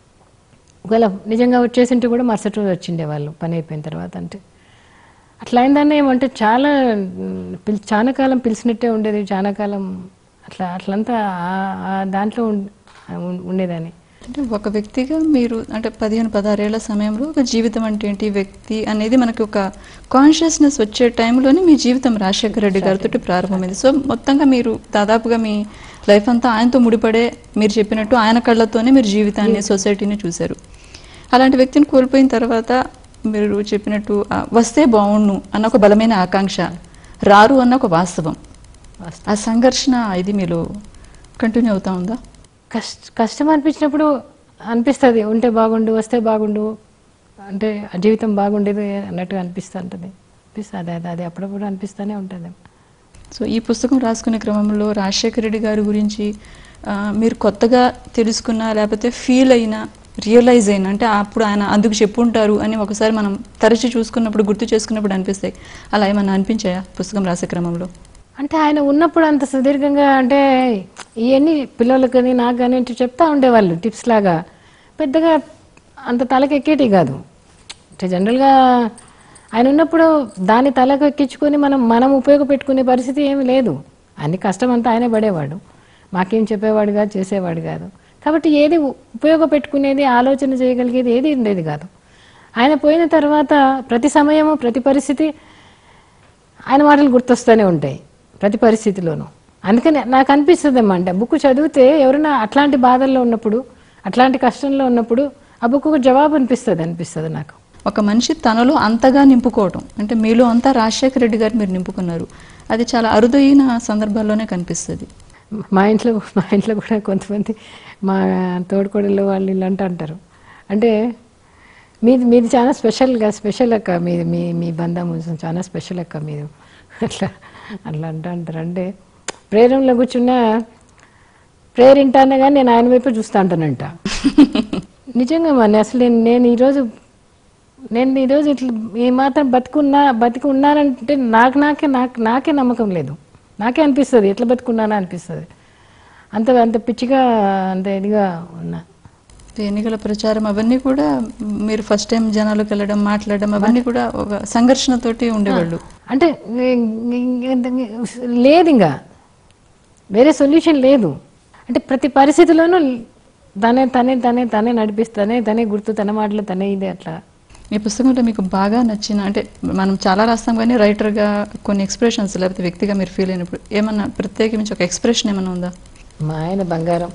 ఒకవేళ నిజంగా వచ్చేసింటే కూడా మరుసటి రోజు వచ్చిండే వాళ్ళు పని అయిపోయిన తర్వాత అంటే అట్లా అయిందన్న ఏమంటే చాలా మ్, పిల్ చాలా కాలం పిలిచినట్టే ఉండేది చాలా కాలం అట్లా అట్లంతా ఆ- ఆ దాంట్లో ఉం- ఉం- ఉండేదాన్ని అంటే ఒక వ్యక్తిగా మీరు అంటే పదిహేను పదహారేళ్ల సమయంలో ఒక జీవితం అంటే ఏంటి వ్యక్తి అనేది మనకి ఒక కాన్షియస్నెస్ వచ్చే టైంలోనే మీ జీవితం రాజశేఖర రెడ్డి గారితో ప్రారంభమైంది సో మొత్తంగా మీరు దాదాపుగా మీ లైఫ్ అంతా ఆయనతో ముడిపడే మీరు చెప్పినట్టు ఆయన కళ్ళతోనే మీరు జీవితాన్ని సొసైటీని చూశారు అలాంటి వ్యక్తిని కోల్పోయిన తర్వాత మీరు చెప్పినట్టు ఆ, వస్తే బాగుండు అన్న ఒక బలమైన ఆకాంక్ష రారు అన్న ఒక వాస్తవం ఆ సంఘర్షణ ఇది మీలో కంటిన్యూ అవుతా ఉందా కష్ట కష్టం అనిపించినప్పుడు అనిపిస్తుంది ఉంటే బాగుండు వస్తే బాగుండు అంటే ఆ జీవితం బాగుండేది అన్నట్టుగా అనిపిస్తూ ఉంటుంది అనిపిస్తుంది అది అది అప్పుడప్పుడు అనిపిస్తూనే ఉంటుంది సో ఈ పుస్తకం రాసుకునే క్రమంలో రాజశేఖర రెడ్డి గారి గురించి ఆ, మీరు కొత్తగా తెలుసుకున్న లేకపోతే ఫీల్ అయినా రియలైజ్ అయినా అంటే అప్పుడు ఆయన అందుకు చెప్పుంటారు అని ఒకసారి మనం తరచి చూసుకున్నప్పుడు గుర్తు చేసుకున్నప్పుడు అనిపిస్తాయి అలా ఏమన్నా అనిపించాయా పుస్తకం రాసే క్రమంలో అంటే ఆయన ఉన్నప్పుడు అంత సుదీర్ఘంగా అంటే ఇవన్నీ పిల్లలకు కానీ నాకు కానీ ఇట్లా చెప్తా ఉండేవాళ్ళు టిప్స్ లాగా పెద్దగా అంత తలకి ఎక్కేటి కాదు అంటే జనరల్గా ఆయన ఉన్నప్పుడు దాన్ని తలకు ఎక్కించుకొని మనం మనం ఉపయోగపెట్టుకునే పరిస్థితి ఏమీ లేదు అన్ని కష్టం అంతా ఆయనే పడేవాడు మాకేం చెప్పేవాడు కాదు చేసేవాడు కాదు కాబట్టి ఏది ఉ- ఉపయోగపెట్టుకునేది ఆలోచన చేయగలిగేది ఏది ఉండేది కాదు ఆయన పోయిన తర్వాత ప్రతి సమయము ప్రతి పరిస్థితి ఆయన మాటలు గుర్తొస్తూనే ఉంటాయి ప్రతి పరిస్థితిలోనూ అందుకని నాకు అనిపిస్తుంది అమ్మా అంటే బుక్ చదివితే ఎవరైనా అట్లాంటి బాధల్లో ఉన్నప్పుడు అట్లాంటి కష్టంలో ఉన్నప్పుడు ఆ బుక్ ఒక జవాబు అనిపిస్తుంది అనిపిస్తుంది నాకు ఒక మనిషి తనలో అంతగా నింపుకోవటం అంటే మీలో అంతా రాజశేఖర రెడ్డి గారు మీరు నింపుకున్నారు అది చాలా అరుదైన సందర్భాల్లోనే కనిపిస్తుంది మా ఇంట్లో మా ఇంట్లో కూడా కొంతమంది మా తోడుకోడలు వాళ్ళు వీళ్ళు అంటూ అంటారు అంటే మీది మీది చాలా స్పెషల్గా స్పెషల్ అక్క మీది మీ మీ బంధం చాలా స్పెషల్ అక్క మీరు అట్లా అట్లా అంటూ అంటారు అంటే ప్రేరంలో కూర్చున్న ప్రేయర్ వింటానే కానీ నేను ఆయన వైపు చూస్తూ ఉంటానంట నిజంగా మరి అసలు నేను నేను ఈరోజు నేను ఈరోజు ఇట్లా ఈ మాత్రం బతుకున్నా బతికి ఉన్నానంటే నాకు నాకే నాకు నాకే నమ్మకం లేదు నాకే అనిపిస్తుంది ఎట్లా బతుకున్నానా అనిపిస్తుంది అంత అంత పిచ్చిగా అంత ఇదిగా ఉన్నా ఎన్నికల ప్రచారం అవన్నీ కూడా మీరు ఫస్ట్ టైం జనాలకు వెళ్ళడం మాట్లాడడం అవన్నీ కూడా ఒక సంఘర్షణతోటి ఉండేవాళ్ళు అంటే లేదు ఇంకా వేరే సొల్యూషన్ లేదు అంటే ప్రతి పరిస్థితిలోనూ తనే తనే తనే తనే నడిపిస్తానే తనే గుర్తు తన మాటలు తనే ఇది అట్లా మీ పుస్తకంలో మీకు బాగా నచ్చిన అంటే మనం చాలా రాస్తాం కానీ రైటర్గా కొన్ని ఎక్స్ప్రెషన్స్ లేకపోతే వ్యక్తిగా మీరు ఫీల్ అయినప్పుడు ఏమన్నా ప్రత్యేకించి ఒక ఎక్స్ప్రెషన్ ఏమన్నా ఉందా మా ఆయన బంగారం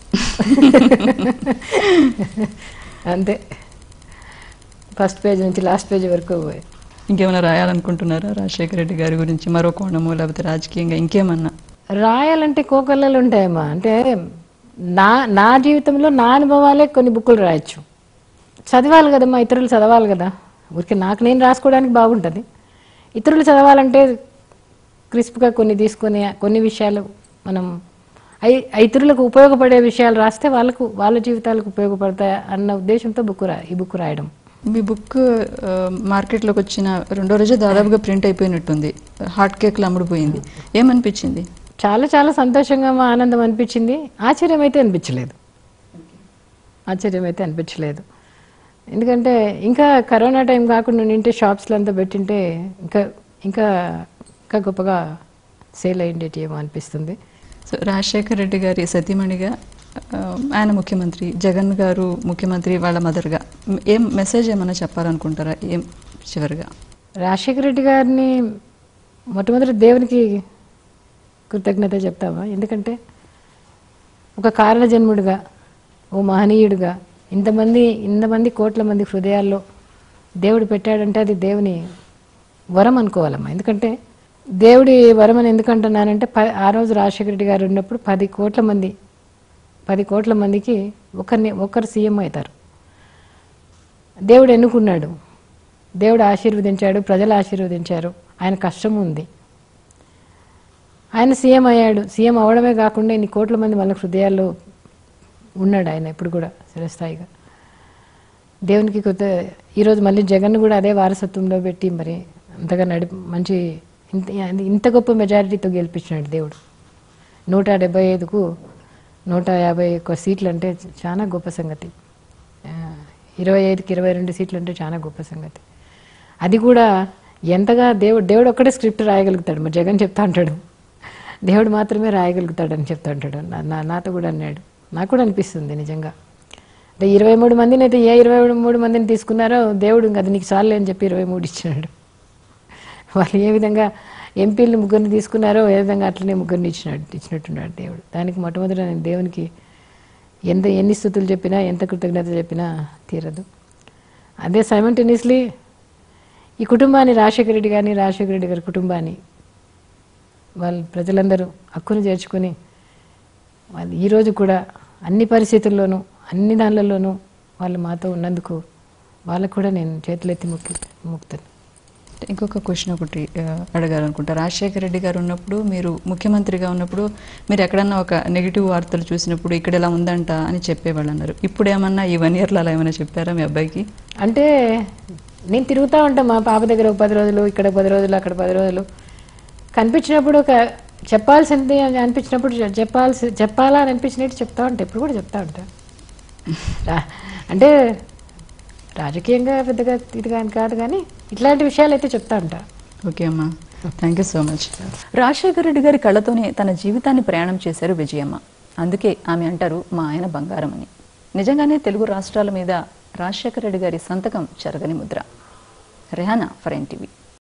అంతే ఫస్ట్ పేజ్ నుంచి లాస్ట్ పేజ్ వరకు ఇంకేమైనా రాయాలనుకుంటున్నారా రాజశేఖర రెడ్డి గారి గురించి మరో కోణము లేకపోతే రాజకీయంగా ఇంకేమన్నా రాయాలంటే కోకల్లలు ఉంటాయమ్మా అంటే నా నా జీవితంలో నా అనుభవాలే కొన్ని బుక్కులు రాయొచ్చు చదవాలి కదమ్మా ఇతరులు చదవాలి కదా ఊరికి నాకు నేను రాసుకోవడానికి బాగుంటుంది ఇతరులు చదవాలంటే క్రిస్ప్గా కొన్ని తీసుకొని కొన్ని విషయాలు మనం అయి- ఆ ఇతరులకు ఉపయోగపడే విషయాలు రాస్తే వాళ్ళకు వాళ్ళ జీవితాలకు ఉపయోగపడతాయి అన్న ఉద్దేశంతో బుక్ రా ఈ బుక్ రాయడం మీ బుక్ ఆ, మార్కెట్లోకి వచ్చిన రెండో రోజే దాదాపుగా ప్రింట్ అయిపోయినట్టుంది హాట్ కేక్లు అమ్ముడుపోయింది ఏమనిపించింది చాలా చాలా సంతోషంగా మా ఆనందం అనిపించింది ఆశ్చర్యం అయితే అనిపించలేదు ఆశ్చర్యం అయితే అనిపించలేదు ఎందుకంటే ఇంకా కరోనా టైం కాకుండా నింటే షాప్స్లో అంతా పెట్టింటే ఇంకా ఇంకా ఇంకా గొప్పగా సేల్ అయ్యేటేమో అనిపిస్తుంది సో రాజశేఖర్ రెడ్డి గారి సతీమణిగా ఆ, ఆయన ముఖ్యమంత్రి జగన్ గారు ముఖ్యమంత్రి వాళ్ళ మదర్గా ఏం మెసేజ్ ఏమైనా చెప్పాలనుకుంటారా ఏం చివరిగా రాజశేఖర రెడ్డి గారిని మొట్టమొదటి దేవునికి కృతజ్ఞత చెప్తావా ఎందుకంటే ఒక కారణ జన్ముడిగా ఓ మహనీయుడిగా ఇంతమంది ఇంతమంది కోట్ల మంది హృదయాల్లో దేవుడు పెట్టాడంటే అది దేవుని వరం అనుకోవాలమ్మా ఎందుకంటే దేవుడి వరం అని ఎందుకంటున్నానంటే ప ఆ రోజు రాజశేఖర రెడ్డి గారు ఉన్నప్పుడు పది కోట్ల మంది పది కోట్ల మందికి ఒకరిని ఒకరు సీఎం అవుతారు దేవుడు ఎన్నుకున్నాడు దేవుడు ఆశీర్వదించాడు ప్రజలు ఆశీర్వదించారు ఆయన కష్టం ఉంది ఆయన సీఎం అయ్యాడు సీఎం అవడమే కాకుండా ఇన్ని కోట్ల మంది మన హృదయాల్లో ఉన్నాడు ఆయన ఇప్పుడు కూడా చిరస్థాయిగా దేవునికి కొత్త ఈరోజు మళ్ళీ జగన్ కూడా అదే వారసత్వంలో పెట్టి మరి అంతగా నడి మంచి ఇంత ఇంత గొప్ప మెజారిటీతో గెలిపించినాడు దేవుడు నూట డెబ్బై ఐదుకు నూట యాభై ఒక్క సీట్లు అంటే చాలా గొప్ప సంగతి ఆ, ఇరవై ఐదుకి ఇరవై రెండు సీట్లు అంటే చాలా గొప్ప సంగతి అది కూడా ఎంతగా దేవుడు దేవుడు ఒక్కడే స్క్రిప్ట్ రాయగలుగుతాడు మరి జగన్ చెప్తా అంటాడు దేవుడు మాత్రమే రాయగలుగుతాడని చెప్తా అంటాడు నా- నా- నాతో కూడా అన్నాడు నాకు కూడా అనిపిస్తుంది నిజంగా అంటే ఇరవై మూడు మందిని అయితే ఏ ఇరవై మూడు మందిని తీసుకున్నారో దేవుడు ఇంకా అది నీకు చాలే అని చెప్పి ఇరవై మూడు ఇచ్చినాడు వాళ్ళు ఏ విధంగా ఎంపీలను ముగ్గురిని తీసుకున్నారో ఏ విధంగా అట్లనే ముగ్గురిని ఇచ్చినాడు ఇచ్చినట్టున్నాడు దేవుడు దానికి మొట్టమొదట నేను దేవునికి ఎంత ఎన్ని స్థుతులు చెప్పినా ఎంత కృతజ్ఞత చెప్పినా తీరదు అదే సైమంటేనియస్లీ ఈ కుటుంబాన్ని రాజశేఖర రెడ్డి గారిని రాజశేఖర రెడ్డి గారి కుటుంబాన్ని వాళ్ళ ప్రజలందరూ హక్కును చేర్చుకొని వాళ్ళు ఈరోజు కూడా అన్ని పరిస్థితుల్లోనూ అన్ని దానిలలోనూ వాళ్ళు మాతో ఉన్నందుకు వాళ్ళకు కూడా నేను చేతులెత్తి మొక్కి మొక్కుతాను ఇంకొక క్వశ్చన్ ఒకటి ఆ, అడగాలనుకుంటా రాజశేఖర రెడ్డి గారు ఉన్నప్పుడు మీరు ముఖ్యమంత్రిగా ఉన్నప్పుడు మీరు ఎక్కడన్నా ఒక నెగిటివ్ వార్తలు చూసినప్పుడు ఇక్కడ ఇలా ఉందంట అని చెప్పేవాళ్ళు అన్నారు ఇప్పుడు ఏమన్నా ఈ వన్ ఇయర్లో అలా ఏమైనా చెప్పారా మీ అబ్బాయికి అంటే నేను తిరుగుతూ ఉంటాను మా పాప దగ్గర ఒక పది రోజులు ఇక్కడ పది రోజులు అక్కడ పది రోజులు కనిపించినప్పుడు ఒక చెప్పాల్సింది అని అనిపించినప్పుడు చె- చెప్పాల్సి చెప్పాలా అని అనిపించినట్టు చెప్తా ఉంటా ఇప్పుడు కూడా చెప్తా ఉంటా రా- అంటే రాజకీయంగా పెద్దగా ఇదిగా అని కాదు కానీ ఇట్లాంటి విషయాలు అయితే చెప్తా ఉంటా ఓకే అమ్మా thank you so much Rajasekhara Reddy గారి కళ్ళతోనే తన జీవితాన్ని ప్రయాణం చేశారు విజయమ్మ అందుకే ఆమె అంటారు మా ఆయన బంగారం అని నిజంగానే తెలుగు రాష్ట్రాల మీద రాజశేఖర రెడ్డి గారి సంతకం చెరగని ముద్ర రెహానా ఫర్ ఎన్టీవీ